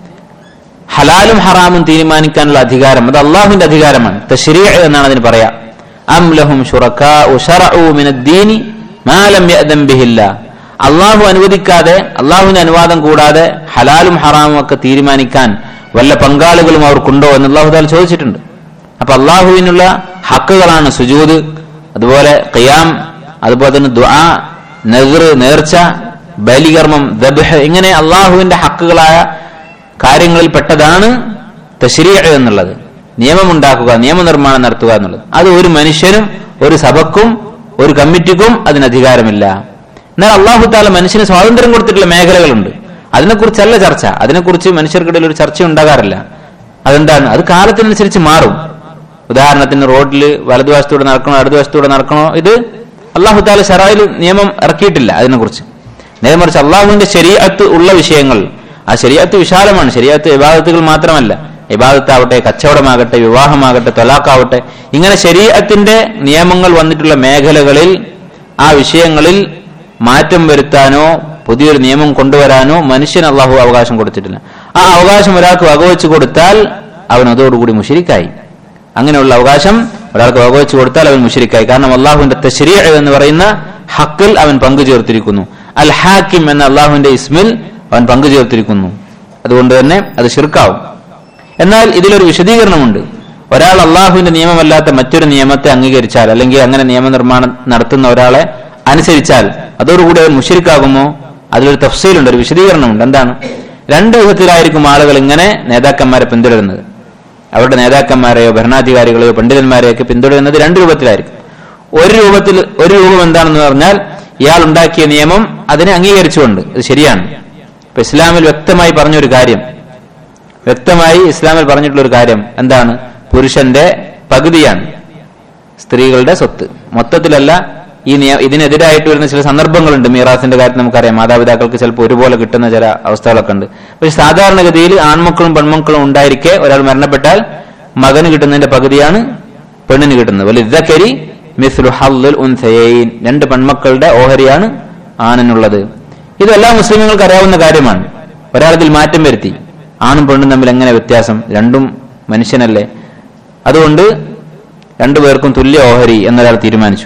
[SPEAKER 1] ഹലാലും ഹറാമും തീരുമാനിക്കാനുള്ള അധികാരം അത് അള്ളാഹുവിന്റെ അധികാരമാണ് തശ്രീ എന്നാണ് അതിന് പറയാ അം ലഹും ശുറക്കാഉ ശറഉ മിനദ്ദീനി മാ ലം യഅദം ബിഹില്ലാ അള്ളാഹു അനുവദിക്കാതെ അള്ളാഹുവിന്റെ അനുവാദം കൂടാതെ ഹലാലും ഹറാമും ഒക്കെ തീരുമാനിക്കാൻ വല്ല പങ്കാളികളും അവർക്കുണ്ടോ എന്ന് അള്ളാഹു താല ചോദിച്ചിട്ടുണ്ട് അപ്പൊ അള്ളാഹുവിനുള്ള ഹക്കുകളാണ് സുജൂദ് അതുപോലെ ഖിയാം അതുപോലെ തന്നെ ദുആ നെഹ്റ് നേർച്ച ബലികർമ്മം ദബ്ഹ് ഇങ്ങനെ അള്ളാഹുവിന്റെ ഹക്കുകളായ കാര്യങ്ങളിൽ പെട്ടതാണ് തശ്രീ എന്നുള്ളത് നിയമമുണ്ടാക്കുക നിയമനിർമ്മാണം നടത്തുക എന്നുള്ളത് അത് ഒരു മനുഷ്യനും ഒരു സഭക്കും ഒരു കമ്മിറ്റിക്കും അതിന് അധികാരമില്ല എന്നാൽ അള്ളാഹു താല മനുഷ്യന് സ്വാതന്ത്ര്യം കൊടുത്തിട്ടുള്ള മേഖലകളുണ്ട് അതിനെക്കുറിച്ചല്ല ചർച്ച അതിനെക്കുറിച്ച് മനുഷ്യർക്കിടയിൽ ഒരു ചർച്ച ഉണ്ടാകാറില്ല അതെന്താണ് അത് കാലത്തിനനുസരിച്ച് മാറും ഉദാഹരണത്തിന് റോഡിൽ വലതുവശത്തൂടെ നടക്കണോ ഇടതുവശത്തൂടെ നടക്കണോ ഇത് അള്ളാഹു താല ഷറായിൽ നിയമം ഇറക്കിയിട്ടില്ല അതിനെക്കുറിച്ച് നേരെ മറിച്ച് അള്ളാഹുവിന്റെ ശരീരത്ത് ഉള്ള വിഷയങ്ങൾ ആ ശരീരത്ത് വിശാലമാണ് ശരീരത്ത് വിവാദത്തുകൾ മാത്രമല്ല ഇബാദത്താവട്ടെ കച്ചവടമാകട്ടെ വിവാഹമാകട്ടെ തൊലാക്കാവട്ടെ ഇങ്ങനെ ശരീരത്തിന്റെ നിയമങ്ങൾ വന്നിട്ടുള്ള മേഖലകളിൽ ആ വിഷയങ്ങളിൽ മാറ്റം വരുത്താനോ പുതിയൊരു നിയമം കൊണ്ടുവരാനോ മനുഷ്യന് അള്ളാഹു അവകാശം കൊടുത്തിട്ടില്ല ആ അവകാശം ഒരാൾക്ക് വകവെച്ച് കൊടുത്താൽ അവൻ അതോടുകൂടി മുഷിരിക്കായി അങ്ങനെയുള്ള അവകാശം ഒരാൾക്ക് വകവെച്ച് കൊടുത്താൽ അവൻ മുഷിരിക്കായി കാരണം അള്ളാഹുവിന്റെ തശ്രീ എന്ന് പറയുന്ന ഹക്കിൽ അവൻ പങ്കു ചേർത്തിരിക്കുന്നു അൽ ഹാക്കിം എന്ന അള്ളാഹുവിന്റെ ഇസ്മിൽ അവൻ പങ്കു ചേർത്തിരിക്കുന്നു അതുകൊണ്ട് തന്നെ അത് ഷിർക്കാവും എന്നാൽ ഇതിലൊരു വിശദീകരണമുണ്ട് ഒരാൾ അള്ളാഹുവിന്റെ നിയമമല്ലാത്ത മറ്റൊരു നിയമത്തെ അംഗീകരിച്ചാൽ അല്ലെങ്കിൽ അങ്ങനെ നിയമനിർമ്മാണം നടത്തുന്ന ഒരാളെ അനുസരിച്ചാൽ അതോടുകൂടി അവൻ മുഷിരിക്കാകുമോ അതിലൊരു തഫ്സീലുണ്ട് ഒരു വിശദീകരണമുണ്ട് എന്താണ് രണ്ട് വിധത്തിലായിരിക്കും ആളുകൾ ഇങ്ങനെ നേതാക്കന്മാരെ പിന്തുടരുന്നത് അവരുടെ നേതാക്കന്മാരെയോ ഭരണാധികാരികളെയോ പണ്ഡിതന്മാരെയൊക്കെ പിന്തുടരുന്നത് രണ്ട് രൂപത്തിലായിരിക്കും ഒരു രൂപത്തിൽ ഒരു രൂപം എന്താണെന്ന് പറഞ്ഞാൽ ഇയാൾ ഉണ്ടാക്കിയ നിയമം അതിനെ അംഗീകരിച്ചുകൊണ്ട് ഇത് ശരിയാണ് ഇപ്പൊ ഇസ്ലാമിൽ വ്യക്തമായി പറഞ്ഞൊരു കാര്യം വ്യക്തമായി ഇസ്ലാമിൽ പറഞ്ഞിട്ടുള്ള ഒരു കാര്യം എന്താണ് പുരുഷന്റെ പകുതിയാണ് സ്ത്രീകളുടെ സ്വത്ത് മൊത്തത്തിലല്ല ഈ നിയ ഇതിനെതിരായിട്ട് വരുന്ന ചില സന്ദർഭങ്ങളുണ്ട് മീറാസിന്റെ കാര്യത്തിൽ നമുക്കറിയാം മാതാപിതാക്കൾക്ക് ചിലപ്പോൾ ഒരുപോലെ കിട്ടുന്ന ചില അവസ്ഥകളൊക്കെ ഉണ്ട് പക്ഷെ സാധാരണഗതിയിൽ ആൺമക്കളും പെൺമക്കളും ഉണ്ടായിരിക്കെ ഒരാൾ മരണപ്പെട്ടാൽ മകന് കിട്ടുന്നതിന്റെ പകുതിയാണ് പെണ്ണിന് കിട്ടുന്നത് വലിയ മിസ്ലു ഹല്ലുൽ ഉൻസയൈൻ രണ്ട് പെൺമക്കളുടെ ഓഹരിയാണ് ആണിനുള്ളത് ഇതെല്ലാ മുസ്ലിമുകൾക്ക് അറിയാവുന്ന കാര്യമാണ് ഒരാളതിൽ മാറ്റം വരുത്തി ആണും പെണ്ണും തമ്മിൽ എങ്ങനെ വ്യത്യാസം രണ്ടും മനുഷ്യനല്ലേ അതുകൊണ്ട് രണ്ടുപേർക്കും തുല്യ ഓഹരി എന്നൊരാൾ തീരുമാനിച്ചു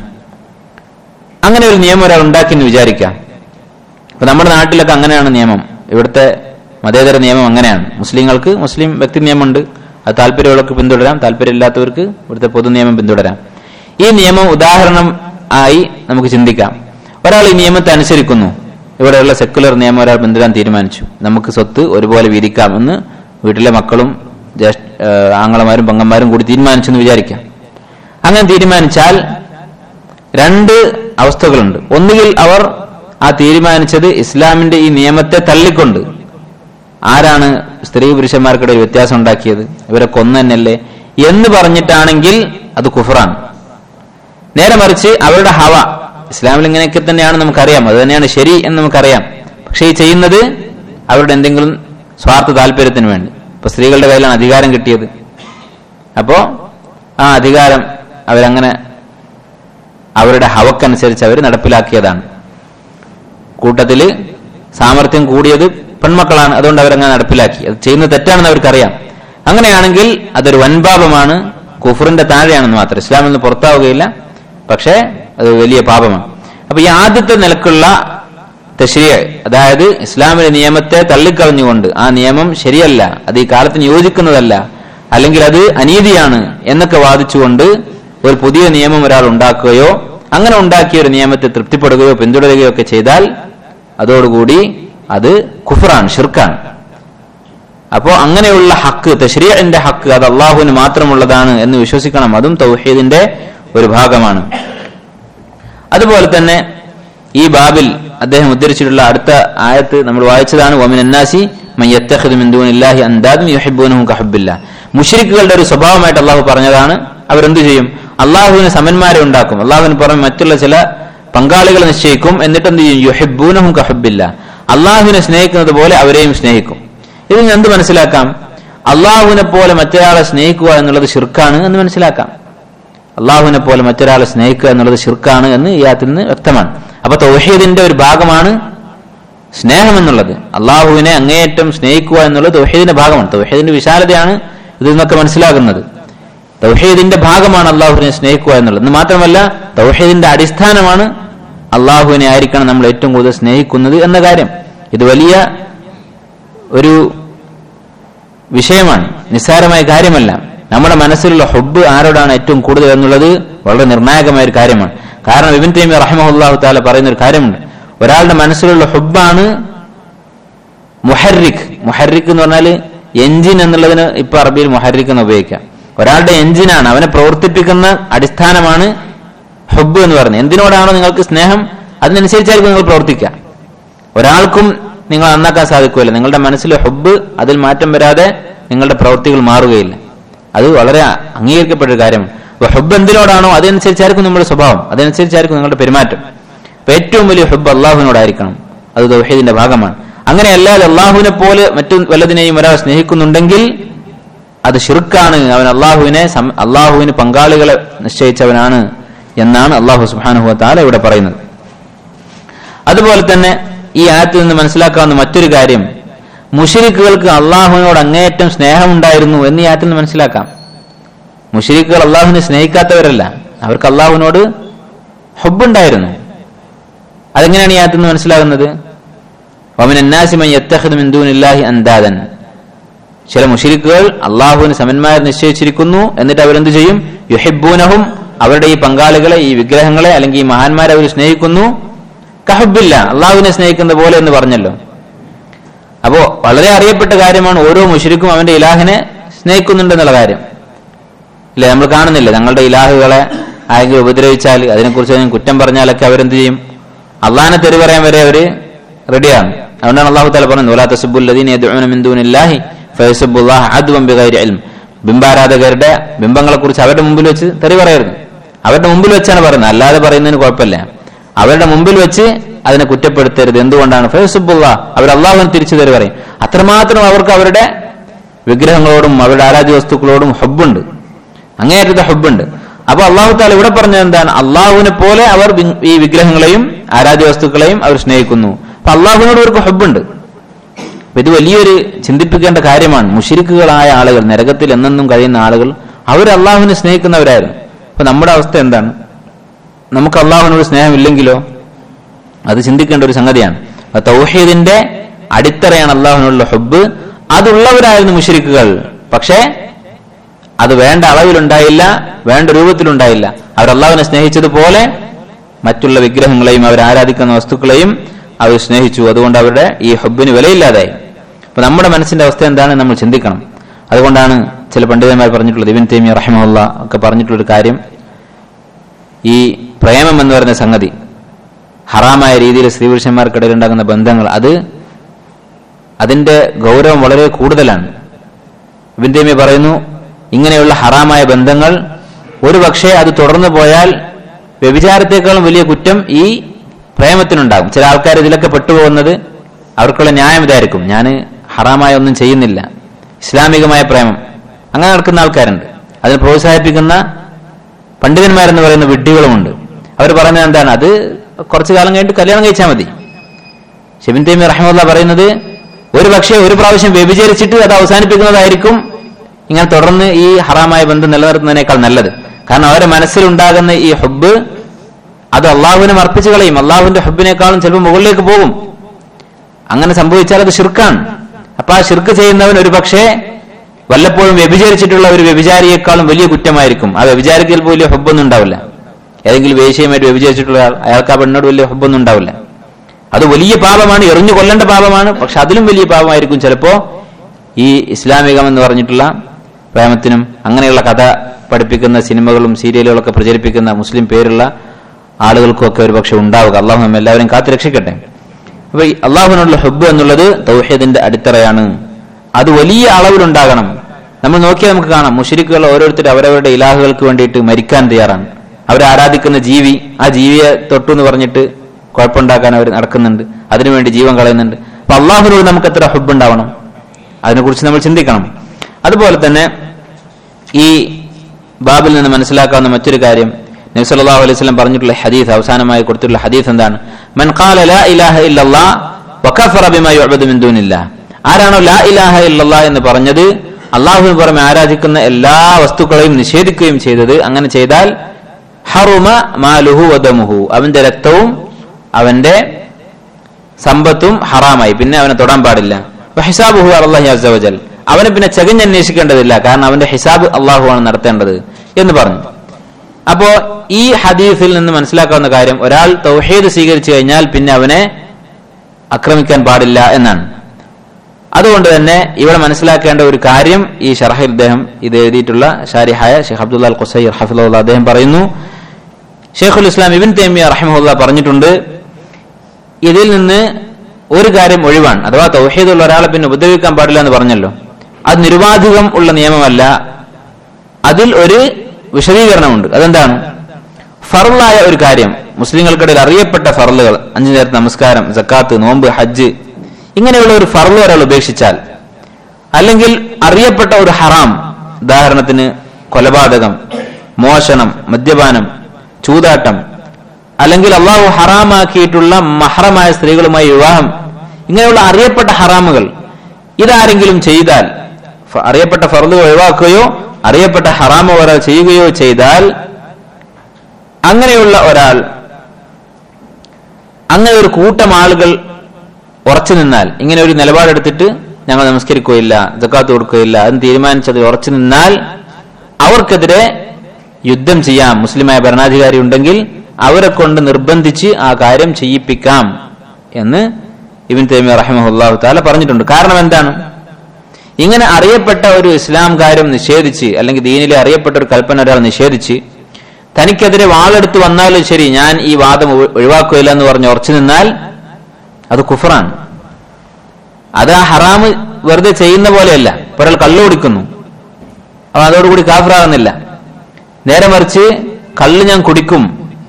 [SPEAKER 1] അങ്ങനെ ഒരു നിയമം ഒരാൾ ഉണ്ടാക്കിയെന്ന് വിചാരിക്കാം ഇപ്പൊ നമ്മുടെ നാട്ടിലൊക്കെ അങ്ങനെയാണ് നിയമം ഇവിടുത്തെ മതേതര നിയമം അങ്ങനെയാണ് മുസ്ലിങ്ങൾക്ക് മുസ്ലിം വ്യക്തി നിയമമുണ്ട് അത് താല്പര്യമുള്ളവർക്ക് പിന്തുടരാം താല്പര്യമില്ലാത്തവർക്ക് ഇവിടുത്തെ പൊതു നിയമം പിന്തുടരാം ഈ നിയമം ഉദാഹരണം ആയി നമുക്ക് ചിന്തിക്കാം ഒരാൾ ഈ നിയമത്തെ അനുസരിക്കുന്നു ഇവിടെയുള്ള സെക്കുലർ നിയമം ഒരാൾ പിന്തുടരാൻ തീരുമാനിച്ചു നമുക്ക് സ്വത്ത് ഒരുപോലെ വീതിക്കാമെന്ന് വീട്ടിലെ മക്കളും ജ്യേഷ്ഠ ആങ്ങളമാരും പങ്കന്മാരും കൂടി തീരുമാനിച്ചു എന്ന് വിചാരിക്കാം അങ്ങനെ തീരുമാനിച്ചാൽ രണ്ട് അവസ്ഥകളുണ്ട് ഒന്നുകിൽ അവർ ആ തീരുമാനിച്ചത് ഇസ്ലാമിന്റെ ഈ നിയമത്തെ തള്ളിക്കൊണ്ട് ആരാണ് സ്ത്രീ പുരുഷന്മാർക്കിടയിൽ വ്യത്യാസം ഉണ്ടാക്കിയത് ഇവരെ കൊന്നല്ലേ എന്ന് പറഞ്ഞിട്ടാണെങ്കിൽ അത് കുഫറാണ് നേരെ മറിച്ച് അവരുടെ ഹവ ഇസ്ലാമിൽ ഇങ്ങനെയൊക്കെ തന്നെയാണ് നമുക്കറിയാം അത് തന്നെയാണ് ശരി എന്ന് നമുക്കറിയാം പക്ഷെ ഈ ചെയ്യുന്നത് അവരുടെ എന്തെങ്കിലും സ്വാർത്ഥ താല്പര്യത്തിന് വേണ്ടി ഇപ്പൊ സ്ത്രീകളുടെ കയ്യിലാണ് അധികാരം കിട്ടിയത് അപ്പോ ആ അധികാരം അവരങ്ങനെ അവരുടെ ഹവക്കനുസരിച്ച് അവർ നടപ്പിലാക്കിയതാണ് കൂട്ടത്തില് സാമർഥ്യം കൂടിയത് പെൺമക്കളാണ് അതുകൊണ്ട് അവരങ്ങനെ നടപ്പിലാക്കി അത് ചെയ്യുന്നത് തെറ്റാണെന്ന് അവർക്കറിയാം അങ്ങനെയാണെങ്കിൽ അതൊരു വൻപാപമാണ് കുഫറിന്റെ താഴെയാണെന്ന് മാത്രം ഇസ്ലാമിൽ നിന്ന് പുറത്താവുകയില്ല പക്ഷേ അത് വലിയ പാപമാണ് അപ്പൊ ഈ ആദ്യത്തെ നിലക്കുള്ള തശ്രീയ അതായത് ഇസ്ലാമിലെ നിയമത്തെ തള്ളിക്കളഞ്ഞുകൊണ്ട് ആ നിയമം ശരിയല്ല അത് ഈ കാലത്തിന് യോജിക്കുന്നതല്ല അല്ലെങ്കിൽ അത് അനീതിയാണ് എന്നൊക്കെ വാദിച്ചുകൊണ്ട് ഒരു പുതിയ നിയമം ഒരാൾ ഉണ്ടാക്കുകയോ അങ്ങനെ ഉണ്ടാക്കിയ ഒരു നിയമത്തെ തൃപ്തിപ്പെടുകയോ പിന്തുടരുകയോ ഒക്കെ ചെയ്താൽ അതോടുകൂടി അത് കുഫറാണ് ഷിർക്കാണ് അപ്പോ അങ്ങനെയുള്ള ഹക്ക് തശ്രീയന്റെ ഹക്ക് അത് അള്ളാഹുവിന് മാത്രമുള്ളതാണ് എന്ന് വിശ്വസിക്കണം അതും തൗഹീദിന്റെ ഒരു ഭാഗമാണ് അതുപോലെ തന്നെ ഈ ബാബിൽ അദ്ദേഹം ഉദ്ധരിച്ചിട്ടുള്ള അടുത്ത ആയത്ത് നമ്മൾ വായിച്ചതാണ് വമിൻ അന്നാസി മയ്യത്തഖിദുമിന്ദൂനില്ലാഹി അന്താദും യുഹിബ്ബൂനഹും കഹബ്ബില്ല മുശ്രിക്കുകളുടെ ഒരു സ്വഭാവമായിട്ട് അള്ളാഹു പറഞ്ഞതാണ് അവരെന്ത് ചെയ്യും അള്ളാഹുവിന് സമന്മാരെ ഉണ്ടാക്കും അള്ളാഹുവിന് പുറമെ മറ്റുള്ള ചില പങ്കാളികൾ നിശ്ചയിക്കും എന്നിട്ട് എന്ത് ചെയ്യും യുഹിബ്ബൂനഹും കഹബ്ബില്ല അള്ളാഹുവിനെ സ്നേഹിക്കുന്നത് പോലെ അവരെയും സ്നേഹിക്കും ഇതിൽ നിന്ന് എന്ത് മനസ്സിലാക്കാം അള്ളാഹുവിനെ പോലെ മറ്റൊരാളെ സ്നേഹിക്കുക എന്നുള്ളത് ഷിർക്കാണ് എന്ന് മനസ്സിലാക്കാം അള്ളാഹുവിനെ പോലെ മറ്റൊരാളെ സ്നേഹിക്കുക എന്നുള്ളത് ഷിർക്കാണ് എന്ന് ഈ ആയത്തിൽ നിന്ന് വ്യക്തമാണ് അപ്പൊ തൗഹീദിന്റെ ഒരു ഭാഗമാണ് സ്നേഹം എന്നുള്ളത് അള്ളാഹുവിനെ അങ്ങേയറ്റം സ്നേഹിക്കുക എന്നുള്ളത് തൗഹീദിന്റെ ഭാഗമാണ് തൗഹീദിന്റെ വിശാലതയാണ് ഇതിൽ നിന്നൊക്കെ മനസ്സിലാകുന്നത് തൗഹീദിന്റെ ഭാഗമാണ് അള്ളാഹുവിനെ സ്നേഹിക്കുക എന്നുള്ളത് എന്ന് മാത്രമല്ല തൗഹീദിന്റെ അടിസ്ഥാനമാണ് അള്ളാഹുവിനെ ആയിരിക്കണം നമ്മൾ ഏറ്റവും കൂടുതൽ സ്നേഹിക്കുന്നത് എന്ന കാര്യം ഇത് വലിയ ഒരു വിഷയമാണ് നിസ്സാരമായ കാര്യമല്ല നമ്മുടെ മനസ്സിലുള്ള ഹുബ് ആരോടാണ് ഏറ്റവും കൂടുതൽ എന്നുള്ളത് വളരെ നിർണായകമായ ഒരു കാര്യമാണ് കാരണം വിപിൻ തൈമി റഹ്മഹുല്ലാഹു താല പറയുന്ന ഒരു കാര്യമുണ്ട് ഒരാളുടെ മനസ്സിലുള്ള ഹുബാണ് മുഹറിഖ് മുഹറിഖ് എന്ന് പറഞ്ഞാൽ എഞ്ചിൻ എന്നുള്ളതിന് ഇപ്പൊ അറബിയിൽ മുഹറിഖ് എന്ന് ഉപയോഗിക്കാം ഒരാളുടെ എഞ്ചിനാണ് അവനെ പ്രവർത്തിപ്പിക്കുന്ന അടിസ്ഥാനമാണ് ഹുബ് എന്ന് പറയുന്നത് എന്തിനോടാണോ നിങ്ങൾക്ക് സ്നേഹം അതിനനുസരിച്ചായിരിക്കും നിങ്ങൾ പ്രവർത്തിക്കുക ഒരാൾക്കും നിങ്ങൾ നന്നാക്കാൻ സാധിക്കുകയില്ല നിങ്ങളുടെ മനസ്സിലെ ഹുബ് അതിൽ മാറ്റം വരാതെ നിങ്ങളുടെ പ്രവൃത്തികൾ മാറുകയില്ല അത് വളരെ അംഗീകരിക്കപ്പെട്ട ഒരു കാര്യമാണ് അപ്പൊ ഹുബ് എന്തിനോടാണോ അതനുസരിച്ചായിരിക്കും നമ്മുടെ സ്വഭാവം അതനുസരിച്ചായിരിക്കും നിങ്ങളുടെ പെരുമാറ്റം അപ്പൊ ഏറ്റവും വലിയ ഹുബ് അള്ളാഹുവിനോടായിരിക്കണം അത് ദൗഹീദിന്റെ ഭാഗമാണ് അങ്ങനെയല്ലാതെ അള്ളാഹുവിനെ പോലെ മറ്റു വല്ലതിനെയും ഒരാൾ സ്നേഹിക്കുന്നുണ്ടെങ്കിൽ അത് ഷിർക്കാണ് അവൻ അള്ളാഹുവിനെ സം- അള്ളാഹുവിന് പങ്കാളികളെ നിശ്ചയിച്ചവനാണ് എന്നാണ് അള്ളാഹു സുബാനുഹു താല ഇവിടെ പറയുന്നത് അതുപോലെ തന്നെ ഈ ആയത്തിൽ നിന്ന് മനസ്സിലാക്കാവുന്ന മറ്റൊരു കാര്യം മുഷിരിക്കുകൾക്ക് അള്ളാഹുവിനോട് അങ്ങേയറ്റം സ്നേഹമുണ്ടായിരുന്നു എന്ന് ഈ ആയത്തിൽ നിന്ന് മനസ്സിലാക്കാം മുഷിരിക്കുകൾ അള്ളാഹുവിനെ സ്നേഹിക്കാത്തവരല്ല അവർക്ക് അള്ളാഹുവിനോട് ഹുബുണ്ടായിരുന്നു അതെങ്ങനെയാണ് ഈ ആയത്തിൽ നിന്ന് മനസ്സിലാകുന്നത് വമിൻ അന്നാസിമൻ യത്തഖിദു മിൻ ദൂനില്ലാഹി അന്താദൻ ചില മുഷിരിക്കുകൾ അള്ളാഹുവിന് സമന്മാരെ നിശ്ചയിച്ചിരിക്കുന്നു എന്നിട്ട് അവരെന്ത് ചെയ്യും യുഹിബൂനഹും അവരുടെ ഈ പങ്കാളികളെ ഈ വിഗ്രഹങ്ങളെ അല്ലെങ്കിൽ ഈ മഹാന്മാരെ അവർ സ്നേഹിക്കുന്നു കഹബില്ല അള്ളാഹുവിനെ സ്നേഹിക്കുന്ന പോലെ എന്ന് പറഞ്ഞല്ലോ അപ്പോ വളരെ അറിയപ്പെട്ട കാര്യമാണ് ഓരോ മുഷിരിക്കും അവന്റെ ഇലാഹിനെ സ്നേഹിക്കുന്നുണ്ടെന്നുള്ള കാര്യം ഇല്ലേ നമ്മൾ കാണുന്നില്ല ഞങ്ങളുടെ ഇലാഹുകളെ ആരെങ്കിലും ഉപദ്രവിച്ചാൽ അതിനെക്കുറിച്ച് അതിന് കുറ്റം പറഞ്ഞാലൊക്കെ അവരെന്ത് ചെയ്യും അള്ളാഹിനെ തെറി പറയാൻ വരെ അവര് റെഡിയാണ് അതുകൊണ്ടാണ് അള്ളാഹു താല പറഞ്ഞത് "വലാ തസുബ്ബുല്ലദീന യദ്ഉന മിൻ ദൂനില്ലാഹി ഫയസുബ്ബുല്ലാഹ അദ്വൻ ബിഗൈരി ഇൽം ബിംബാരാധകരുടെ ബിംബങ്ങളെ കുറിച്ച് അവരുടെ മുമ്പിൽ വെച്ച് തെറി പറയരുത് അവരുടെ മുമ്പിൽ വെച്ചാണ് പറയുന്നത് അല്ലാതെ പറയുന്നതിന് കുഴപ്പമില്ല അവരുടെ മുമ്പിൽ വെച്ച് അതിനെ കുറ്റപ്പെടുത്തരുത് എന്തുകൊണ്ടാണ് ഫയസുബ്ബുല്ല അവർ അള്ളാഹുവിന് തിരിച്ചു തെറി പറയും അത്രമാത്രം അവർക്ക് അവരുടെ വിഗ്രഹങ്ങളോടും അവരുടെ ആരാധ്യ വസ്തുക്കളോടും ഹബ്ബുണ്ട് അങ്ങേയറ്റത്തെ ഹബ്ബുണ്ട് അപ്പൊ അള്ളാഹു താല ഇവിടെ പറഞ്ഞത് എന്താണ് അള്ളാഹുവിനെ പോലെ അവർ വി- ഈ വിഗ്രഹങ്ങളെയും ആരാധ്യ വസ്തുക്കളെയും അവർ സ്നേഹിക്കുന്നു അപ്പൊ അള്ളാഹുവിനോട് അവർക്ക് ഹബ്ബുണ്ട് അപ്പൊ ഇത് വലിയൊരു ചിന്തിപ്പിക്കേണ്ട കാര്യമാണ് മുഷിരിക്കുകളായ ആളുകൾ നരകത്തിൽ എന്നെന്നും കഴിയുന്ന ആളുകൾ അവർ അള്ളാഹുവിനെ സ്നേഹിക്കുന്നവരായിരുന്നു അപ്പൊ നമ്മുടെ അവസ്ഥ എന്താണ് നമുക്ക് അള്ളാഹുവിനോട് സ്നേഹമില്ലെങ്കിലോ അത് ചിന്തിക്കേണ്ട ഒരു സംഗതിയാണ് അപ്പൊ തൗഹീദിന്റെ അടിത്തറയാണ് അള്ളാഹുവിനുള്ള ഹുബ് അതുള്ളവരായിരുന്നു മുഷിരിക്കുകൾ പക്ഷേ അത് വേണ്ട അളവിലുണ്ടായില്ല വേണ്ട രൂപത്തിലുണ്ടായില്ല അവർ അള്ളാഹുവിനെ സ്നേഹിച്ചതുപോലെ മറ്റുള്ള വിഗ്രഹങ്ങളെയും അവർ ആരാധിക്കുന്ന വസ്തുക്കളെയും അവർ സ്നേഹിച്ചു അതുകൊണ്ട് അവരുടെ ഈ ഹബ്ബിന് വിലയില്ലാതായി അപ്പൊ നമ്മുടെ മനസ്സിന്റെ അവസ്ഥ എന്താണ് നമ്മൾ ചിന്തിക്കണം അതുകൊണ്ടാണ് ചില പണ്ഡിതന്മാർ പറഞ്ഞിട്ടുള്ളത് ഇബിൻ തൈമിയ റഹിമുള്ള ഒക്കെ പറഞ്ഞിട്ടുള്ളൊരു കാര്യം ഈ പ്രേമം എന്ന് പറയുന്ന സംഗതി ഹറാമായ രീതിയിൽ സ്ത്രീ പുരുഷന്മാർക്കിടയിൽ ഉണ്ടാകുന്ന ബന്ധങ്ങൾ അത് അതിന്റെ ഗൗരവം വളരെ കൂടുതലാണ് ഇബിൻ തൈമിയ പറയുന്നു ഇങ്ങനെയുള്ള ഹറാമായ ബന്ധങ്ങൾ ഒരു പക്ഷേ അത് തുടർന്നു പോയാൽ വ്യഭിചാരത്തെക്കാളും വലിയ കുറ്റം ഈ പ്രേമത്തിനുണ്ടാകും ചില ആൾക്കാർ ഇതിലൊക്കെ പെട്ടുപോകുന്നത് അവർക്കുള്ള ന്യായം ഇതായിരിക്കും ഞാൻ ഹറാമായ ഒന്നും ചെയ്യുന്നില്ല ഇസ്ലാമികമായ പ്രേമം അങ്ങനെ നടക്കുന്ന ആൾക്കാരുണ്ട് അതിനെ പ്രോത്സാഹിപ്പിക്കുന്ന പണ്ഡിതന്മാരെന്ന് പറയുന്ന വിഡ്ഢികളുമുണ്ട് അവർ പറയുന്നത് എന്താണ് അത് കുറച്ചു കാലം കഴിഞ്ഞിട്ട് കല്യാണം കഴിച്ചാൽ മതി ഷെബിൻ തൈമി റഹ്മുല്ല പറയുന്നത് ഒരു പക്ഷേ ഒരു പ്രാവശ്യം വ്യഭിചരിച്ചിട്ട് അത് അവസാനിപ്പിക്കുന്നതായിരിക്കും ഇങ്ങനെ തുടർന്ന് ഈ ഹറാമായ ബന്ധം നിലനിർത്തുന്നതിനേക്കാൾ നല്ലത് കാരണം അവരുടെ മനസ്സിലുണ്ടാകുന്ന ഈ ഹുബ് അത് അള്ളാഹുവിനെ അർപ്പിച്ചു കളയും അള്ളാഹുവിന്റെ ഹുബിനേക്കാളും ചിലപ്പോൾ മുകളിലേക്ക് പോകും അങ്ങനെ സംഭവിച്ചാൽ അത് ഷിർക്കാണ് അപ്പൊ ആ ഷിർക്ക് ചെയ്യുന്നവൻ ഒരു പക്ഷേ വല്ലപ്പോഴും വ്യഭിചരിച്ചിട്ടുള്ള ഒരു വ്യഭിചാരിയേക്കാളും വലിയ കുറ്റമായിരിക്കും ആ വ്യഭിചാരിക്ക് ചിലപ്പോൾ വലിയ ഹുബൊന്നും ഉണ്ടാവില്ല ഏതെങ്കിലും വേശ്യയുമായിട്ട് വ്യഭിചരിച്ചിട്ടുള്ള ആൾ അയാൾക്ക് ആ പെണ്ണോട് വലിയ ഹുബൊന്നും ഉണ്ടാവില്ല അത് വലിയ പാപമാണ് എറിഞ്ഞു കൊല്ലേണ്ട പാപമാണ് പക്ഷെ അതിലും വലിയ പാപമായിരിക്കും ചിലപ്പോ ഈ ഇസ്ലാമികം എന്ന് പറഞ്ഞിട്ടുള്ള പ്രേമത്തിനും അങ്ങനെയുള്ള കഥ പഠിപ്പിക്കുന്ന സിനിമകളും സീരിയലുകളൊക്കെ പ്രചരിപ്പിക്കുന്ന മുസ്ലിം പേരുള്ള ആളുകൾക്കും ഒക്കെ ഒരു പക്ഷെ ഉണ്ടാവുക അള്ളാഹു നമ്മെ എല്ലാവരും കാത്തു രക്ഷിക്കട്ടെ അപ്പൊ ഈ അള്ളാഹുവിനുള്ള ഹുബ് എന്നുള്ളത് തൗഹീദിന്റെ അടിത്തറയാണ് അത് വലിയ അളവിലുണ്ടാകണം നമ്മൾ നോക്കിയാൽ നമുക്ക് കാണാം മുഷരിക്കുകൾ ഓരോരുത്തർ അവരവരുടെ ഇലാഹുകൾക്ക് വേണ്ടിയിട്ട് മരിക്കാൻ തയ്യാറാണ് അവർ ആരാധിക്കുന്ന ജീവി ആ ജീവിയെ തൊട്ടു എന്ന് പറഞ്ഞിട്ട് കുഴപ്പമുണ്ടാക്കാൻ അവർ നടക്കുന്നുണ്ട് അതിനുവേണ്ടി ജീവൻ കളയുന്നുണ്ട് അപ്പൊ അള്ളാഹുവിനോട് നമുക്ക് എത്ര ഹുബ് ഉണ്ടാവണം അതിനെക്കുറിച്ച് നമ്മൾ ചിന്തിക്കണം അതുപോലെ തന്നെ ഈ ബാബിൽ നിന്ന് മനസ്സിലാക്കാവുന്ന മറ്റൊരു കാര്യം നബി സല്ലല്ലാഹു അലൈഹി വസല്ലം പറഞ്ഞിട്ടുള്ള ഹദീസ് അവസാനമായി കൊടുത്തിട്ടുള്ള ഹദീസ് എന്താണ് മൻ ഖാല ലാ ഇലാഹ ഇല്ലല്ലാഹ് വകഫറ ബിമാ യുഅബദു മിൻ ദൂനില്ലാഹ് ആരാണോ ലാ ഇലാഹ ഇല്ലല്ലാഹ് എന്ന് പറഞ്ഞത് അള്ളാഹുവിന് പുറമെ ആരാധിക്കുന്ന എല്ലാ വസ്തുക്കളെയും നിഷേധിക്കുകയും ചെയ്തത് അങ്ങനെ ചെയ്താൽ ഹറുമ മാലുഹു വദമുഹു അവന്റെ രക്തവും അവന്റെ സമ്പത്തും ഹറാമായി പിന്നെ അവനെ തൊടാൻ പാടില്ല ഹിസാബുഹു അള്ളാഹി അസവജൽ അവനെ പിന്നെ ചകഞ്ഞന്വേഷിക്കേണ്ടതില്ല കാരണം അവന്റെ ഹിസാബ് അള്ളാഹുവാണ് നടത്തേണ്ടത് എന്ന് പറഞ്ഞു അപ്പോ ഈ ഹദീസിൽ നിന്ന് മനസ്സിലാക്കാവുന്ന കാര്യം ഒരാൾ തൗഹീദ് സ്വീകരിച്ചു കഴിഞ്ഞാൽ പിന്നെ അവനെ ആക്രമിക്കാൻ പാടില്ല എന്നാണ് അതുകൊണ്ട് തന്നെ ഇവിടെ മനസ്സിലാക്കേണ്ട ഒരു കാര്യം ഈ ഷർഹിൽ അദ്ദേഹം ഇത് എഴുതിയിട്ടുള്ള ഷാരിഹായ ഷെയ്ഖ് അബ്ദുല്ല അൽ ഖുസൈർ ഹഫിലുള്ള അദ്ദേഹം പറയുന്നു ഷെയ്ഖുൽ ഇസ്ലാം ഇബിൻ തേമിയ റഹിമുല്ല പറഞ്ഞിട്ടുണ്ട് ഇതിൽ നിന്ന് ഒരു കാര്യം ഒഴിവാണ് അഥവാ തൗഹീദുള്ള ഒരാളെ പിന്നെ ഉപദ്രവിക്കാൻ പാടില്ല എന്ന് പറഞ്ഞല്ലോ അത് നിരുപാധികം ഉള്ള നിയമമല്ല അതിൽ ഒരു വിശദീകരണമുണ്ട് അതെന്താണ് ഫറലായ ഒരു കാര്യം മുസ്ലിങ്ങൾക്കിടയിൽ അറിയപ്പെട്ട ഫറലുകൾ അഞ്ചു നേരത്തെ നമസ്കാരം സക്കാത്ത് നോമ്പ് ഹജ്ജ് ഇങ്ങനെയുള്ള ഒരു ഫറല് ഒരാൾ ഉപേക്ഷിച്ചാൽ അല്ലെങ്കിൽ അറിയപ്പെട്ട ഒരു ഹറാം ഉദാഹരണത്തിന് കൊലപാതകം മോഷണം മദ്യപാനം ചൂതാട്ടം അല്ലെങ്കിൽ അള്ളാഹു ഹറാമാക്കിയിട്ടുള്ള മഹറമായ സ്ത്രീകളുമായി വിവാഹം ഇങ്ങനെയുള്ള അറിയപ്പെട്ട ഹറാമുകൾ ഇതാരെങ്കിലും ചെയ്താൽ ഫ- അറിയപ്പെട്ട ഫറലുകൾ ഒഴിവാക്കുകയോ അറിയപ്പെട്ട ഹറാമോ ഒരാൾ ചെയ്യുകയോ ചെയ്താൽ അങ്ങനെയുള്ള ഒരാൾ അങ്ങനെ ഒരു കൂട്ടം ആളുകൾ ഉറച്ചു നിന്നാൽ ഇങ്ങനെ ഒരു നിലപാടെടുത്തിട്ട് ഞങ്ങൾ നമസ്കരിക്കുകയില്ല ജക്കാത്ത് കൊടുക്കുകയില്ല എന്ന് തീരുമാനിച്ചതിൽ ഉറച്ചു നിന്നാൽ അവർക്കെതിരെ യുദ്ധം ചെയ്യാം മുസ്ലിമായ ഭരണാധികാരി ഉണ്ടെങ്കിൽ അവരെ കൊണ്ട് നിർബന്ധിച്ച് ആ കാര്യം ചെയ്യിപ്പിക്കാം എന്ന് ഇബിൻ തൈമി റഹിമഹുല്ലാഹു താല പറഞ്ഞിട്ടുണ്ട് കാരണം എന്താണ് ഇങ്ങനെ അറിയപ്പെട്ട ഒരു ഇസ്ലാം കാര്യം നിഷേധിച്ച് അല്ലെങ്കിൽ ദീനിലെ അറിയപ്പെട്ട ഒരു കൽപ്പന ഒരാൾ നിഷേധിച്ച് തനിക്കെതിരെ വാളെടുത്ത് വന്നാലും ശരി ഞാൻ ഈ വാദം ഒഴി- ഒഴിവാക്കുകയില്ല എന്ന് പറഞ്ഞ് ഉറച്ചു നിന്നാൽ അത് കുഫറാണ് അത് ആ ഹറാമ് വെറുതെ ചെയ്യുന്ന പോലെയല്ല ഇപ്പൊ ഒരാൾ കള്ളു കുടിക്കുന്നു അവൻ അതോടുകൂടി കാഫറാകുന്നില്ല നേരെ മറിച്ച് കള്ള് ഞാൻ കുടിക്കും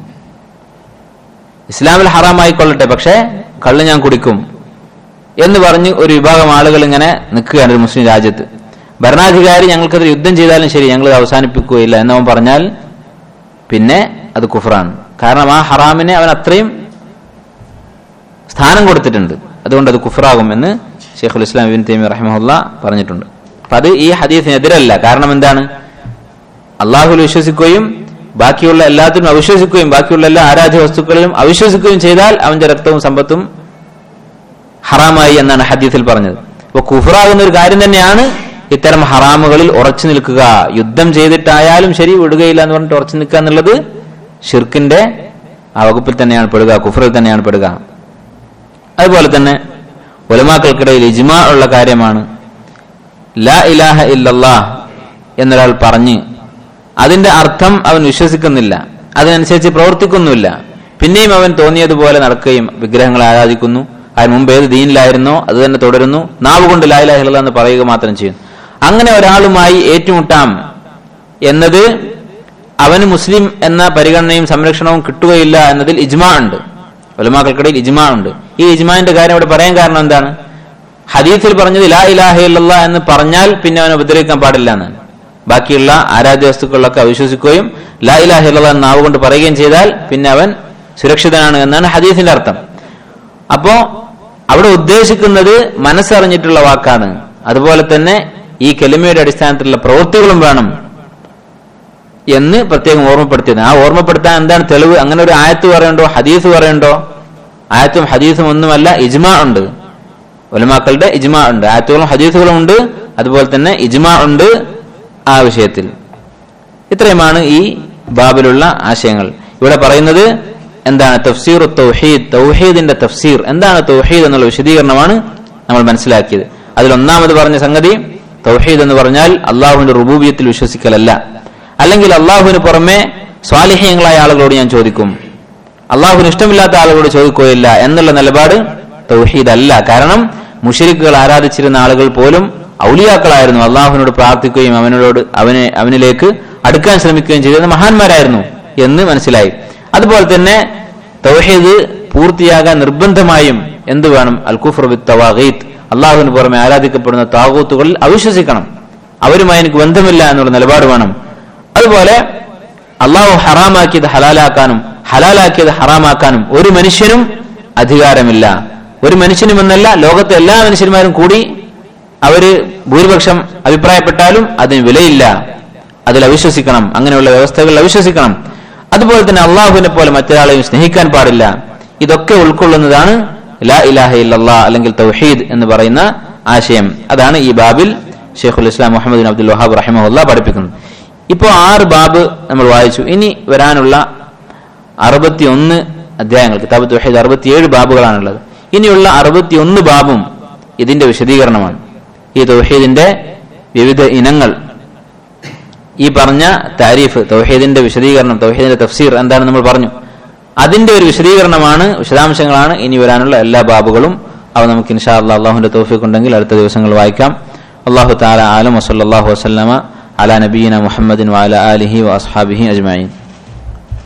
[SPEAKER 1] ഇസ്ലാമിൽ ഹറാമായിക്കൊള്ളട്ടെ പക്ഷേ കള്ള് ഞാൻ കുടിക്കും എന്ന് പറഞ്ഞ് ഒരു വിഭാഗം ആളുകൾ ഇങ്ങനെ നിൽക്കുകയാണ് ഒരു മുസ്ലിം രാജ്യത്ത് ഭരണാധികാരി ഞങ്ങൾക്കതിൽ യുദ്ധം ചെയ്താലും ശരി ഞങ്ങൾ ഇത് അവസാനിപ്പിക്കുകയില്ല എന്നവൻ പറഞ്ഞാൽ പിന്നെ അത് കുഫറാണ് കാരണം ആ ഹറാമിനെ അവൻ അത്രയും സ്ഥാനം കൊടുത്തിട്ടുണ്ട് അതുകൊണ്ട് അത് കുഫറാകും എന്ന് ഷെയ്ഖുൽ ഇസ്ലാം ഇബിൻ തൈമി റഹിമഹുല്ല പറഞ്ഞിട്ടുണ്ട് അപ്പൊ അത് ഈ ഹദീസിനെതിരല്ല കാരണം എന്താണ് അള്ളാഹുൽ വിശ്വസിക്കുകയും ബാക്കിയുള്ള എല്ലാത്തിനും അവിശ്വസിക്കുകയും ബാക്കിയുള്ള എല്ലാ ആരാധ്യ വസ്തുക്കളിലും അവിശ്വസിക്കുകയും ചെയ്താൽ അവന്റെ രക്തവും സമ്പത്തും ഹറാമായി എന്നാണ് ഹദീസിൽ പറഞ്ഞത് അപ്പൊ കുഫറാകുന്ന ഒരു കാര്യം തന്നെയാണ് ഇത്തരം ഹറാമുകളിൽ ഉറച്ചു നിൽക്കുക യുദ്ധം ചെയ്തിട്ടായാലും ശരി വിടുകയില്ല എന്ന് പറഞ്ഞിട്ട് ഉറച്ചു നിൽക്കുക എന്നുള്ളത് ഷിർക്കിന്റെ ആ വകുപ്പിൽ തന്നെയാണ് പെടുക കുഫറിൽ തന്നെയാണ് പെടുക അതുപോലെ തന്നെ ഒലമാക്കൾക്കിടയിൽ ഇജ്മാ ഉള്ള കാര്യമാണ് ലാ ഇലാഹ ഇല്ലല്ലാ എന്നൊരാൾ പറഞ്ഞ് അതിന്റെ അർത്ഥം അവൻ വിശ്വസിക്കുന്നില്ല അതിനനുസരിച്ച് പ്രവർത്തിക്കുന്നുമില്ല പിന്നെയും അവൻ തോന്നിയതുപോലെ നടക്കുകയും വിഗ്രഹങ്ങളെ ആരാധിക്കുന്നു അതിന് മുമ്പ് ഏത് ദീനിലായിരുന്നോ അത് തന്നെ തുടരുന്നു നാവ് കൊണ്ട് ലാ ഇലാഹ ഇല്ലല്ലാ എന്ന് പറയുക മാത്രം ചെയ്യുന്നു അങ്ങനെ ഒരാളുമായി ഏറ്റുമുട്ടാം എന്നത് അവന് മുസ്ലിം എന്ന പരിഗണനയും സംരക്ഷണവും കിട്ടുകയില്ല എന്നതിൽ ഇജ്മാ ഉണ്ട് ഒലമാക്കൾക്കിടയിൽ ഇജ്മാ ഉണ്ട് ഈ ഇജ്മാന്റെ കാര്യം ഇവിടെ പറയാൻ കാരണം എന്താണ് ഹദീസിൽ പറഞ്ഞത് ലാ ഇലാഹ ഇല്ലല്ലാ എന്ന് പറഞ്ഞാൽ പിന്നെ അവനെ ഉപദ്രവിക്കാൻ പാടില്ല എന്നാണ് ബാക്കിയുള്ള ആരാധ്യ വസ്തുക്കളിലൊക്കെ അവിശ്വസിക്കുകയും ലാ ഇലാഹ ഇല്ലല്ലാ എന്ന് നാവ് കൊണ്ട് പറയുകയും ചെയ്താൽ പിന്നെ അവൻ സുരക്ഷിതനാണ് എന്നാണ് ഹദീസിന്റെ അർത്ഥം അപ്പോ അവിടെ ഉദ്ദേശിക്കുന്നത് മനസ്സറിഞ്ഞിട്ടുള്ള വാക്കാണ് അതുപോലെ തന്നെ ഈ കെലിമയുടെ അടിസ്ഥാനത്തിലുള്ള പ്രവൃത്തികളും വേണം എന്ന് പ്രത്യേകം ഓർമ്മപ്പെടുത്തിയത് ആ ഓർമ്മപ്പെടുത്താൻ എന്താണ് തെളിവ് അങ്ങനെ ഒരു ആയത്ത് പറയണ്ടോ ഹദീസ് പറയണ്ടോ ആയത്തും ഹദീസും ഒന്നുമല്ല ഇജ്മാ ഉണ്ട് ഒലമാക്കളുടെ ഇജ്മാ ഉണ്ട് ആയത്തുകളും ഹദീസുകളും ഉണ്ട് അതുപോലെ തന്നെ ഇജ്മാ ഉണ്ട് ആ വിഷയത്തിൽ ഇത്രയുമാണ് ഈ ബാബിലുള്ള ആശയങ്ങൾ ഇവിടെ പറയുന്നത് എന്താണ് തഫ്സീർ തൗഹീദ് തൗഹീദിന്റെ തഫ്സീർ എന്താണ് തൗഹീദ് എന്നുള്ള വിശദീകരണമാണ് നമ്മൾ മനസ്സിലാക്കിയത് അതിൽ ഒന്നാമത് പറഞ്ഞ സംഗതി തൗഹീദ് എന്ന് പറഞ്ഞാൽ അള്ളാഹുവിന്റെ റുബൂബിയത്തിൽ വിശ്വസിക്കലല്ല അല്ലെങ്കിൽ അള്ളാഹുവിന് പുറമെ സ്വാലിഹ്യങ്ങളായ ആളുകളോട് ഞാൻ ചോദിക്കും അള്ളാഹുവിന് ഇഷ്ടമില്ലാത്ത ആളുകളോട് ചോദിക്കുകയില്ല എന്നുള്ള നിലപാട് തൗഹീദ് അല്ല കാരണം മുഷരിക്കുകൾ ആരാധിച്ചിരുന്ന ആളുകൾ പോലും ഔലിയാക്കളായിരുന്നു അള്ളാഹുവിനോട് പ്രാർത്ഥിക്കുകയും അവനോട് അവനെ അവനിലേക്ക് അടുക്കാൻ ശ്രമിക്കുകയും ചെയ്തിരുന്ന മഹാന്മാരായിരുന്നു എന്ന് മനസ്സിലായി അതുപോലെ തന്നെ തൗഹീദ് പൂർത്തിയാകാൻ നിർബന്ധമായും എന്ത് വേണം അൽ കുഫർ ബിത്ത് തവാഗീത്ത് അള്ളാഹുവിന് പുറമെ ആരാധിക്കപ്പെടുന്ന താകൂത്തുകളിൽ അവിശ്വസിക്കണം അവരുമായി എനിക്ക് ബന്ധമില്ല എന്നുള്ള നിലപാട് വേണം അതുപോലെ അള്ളാഹു ഹറാമാക്കിയത് ഹലാലാക്കാനും ഹലാലാക്കിയത് ഹറാമാക്കാനും ഒരു മനുഷ്യനും അധികാരമില്ല ഒരു മനുഷ്യനും എന്നല്ല ലോകത്തെ എല്ലാ മനുഷ്യന്മാരും കൂടി അവര് ഭൂരിപക്ഷം അഭിപ്രായപ്പെട്ടാലും അതിന് വിലയില്ല അതിൽ അവിശ്വസിക്കണം അങ്ങനെയുള്ള വ്യവസ്ഥകളിൽ അവിശ്വസിക്കണം അതുപോലെ തന്നെ അള്ളാഹുവിനെ പോലെ മറ്റൊരാളെയും സ്നേഹിക്കാൻ പാടില്ല ഇതൊക്കെ ഉൾക്കൊള്ളുന്നതാണ് ലാ ഇലാഹ ഇല്ലല്ലാ അല്ലെങ്കിൽ തൗഹീദ് എന്ന് പറയുന്ന ആശയം അതാണ് ഈ ബാബിൽ ഷെയ്ഖുൽ ഇസ്ലാം മുഹമ്മദ് ബിൻ അബ്ദുൽ വഹാബ് റഹിമഹുല്ല പഠിപ്പിക്കുന്നത് ഇപ്പോൾ ആറ് ബാബ് നമ്മൾ വായിച്ചു ഇനി വരാനുള്ള അറുപത്തിയൊന്ന് അധ്യായങ്ങൾ കിതാബ് തൗഹീദ് അറുപത്തിയേഴ് ബാബുകളാണുള്ളത് ഇനിയുള്ള അറുപത്തിയൊന്ന് ബാബും ഇതിന്റെ വിശദീകരണമാണ് ഈ തൗഹീദിന്റെ വിവിധ ഇനങ്ങൾ ഈ പറഞ്ഞ താരീഫ് തൗഹീദിന്റെ വിശദീകരണം തൗഹീദിന്റെ തഫ്സീർ എന്താണെന്ന് നമ്മൾ പറഞ്ഞു അതിന്റെ ഒരു വിശദീകരണമാണ് വിശദാംശങ്ങളാണ് ഇനി വരാനുള്ള എല്ലാ ബാബുകളും അവ നമുക്ക് ഇൻഷാ അല്ലാ അള്ളാഹുന്റെ തൗഫീഖ് ഉണ്ടെങ്കിൽ അടുത്ത ദിവസങ്ങൾ വായിക്കാം അള്ളാഹു താല ആലം വസല്ലാഹു വസ്ലമ അല നബീന മുഹമ്മദിൻ വാല ആലിഹി വഅസ്ഹാബിഹി അജ്മഈൻ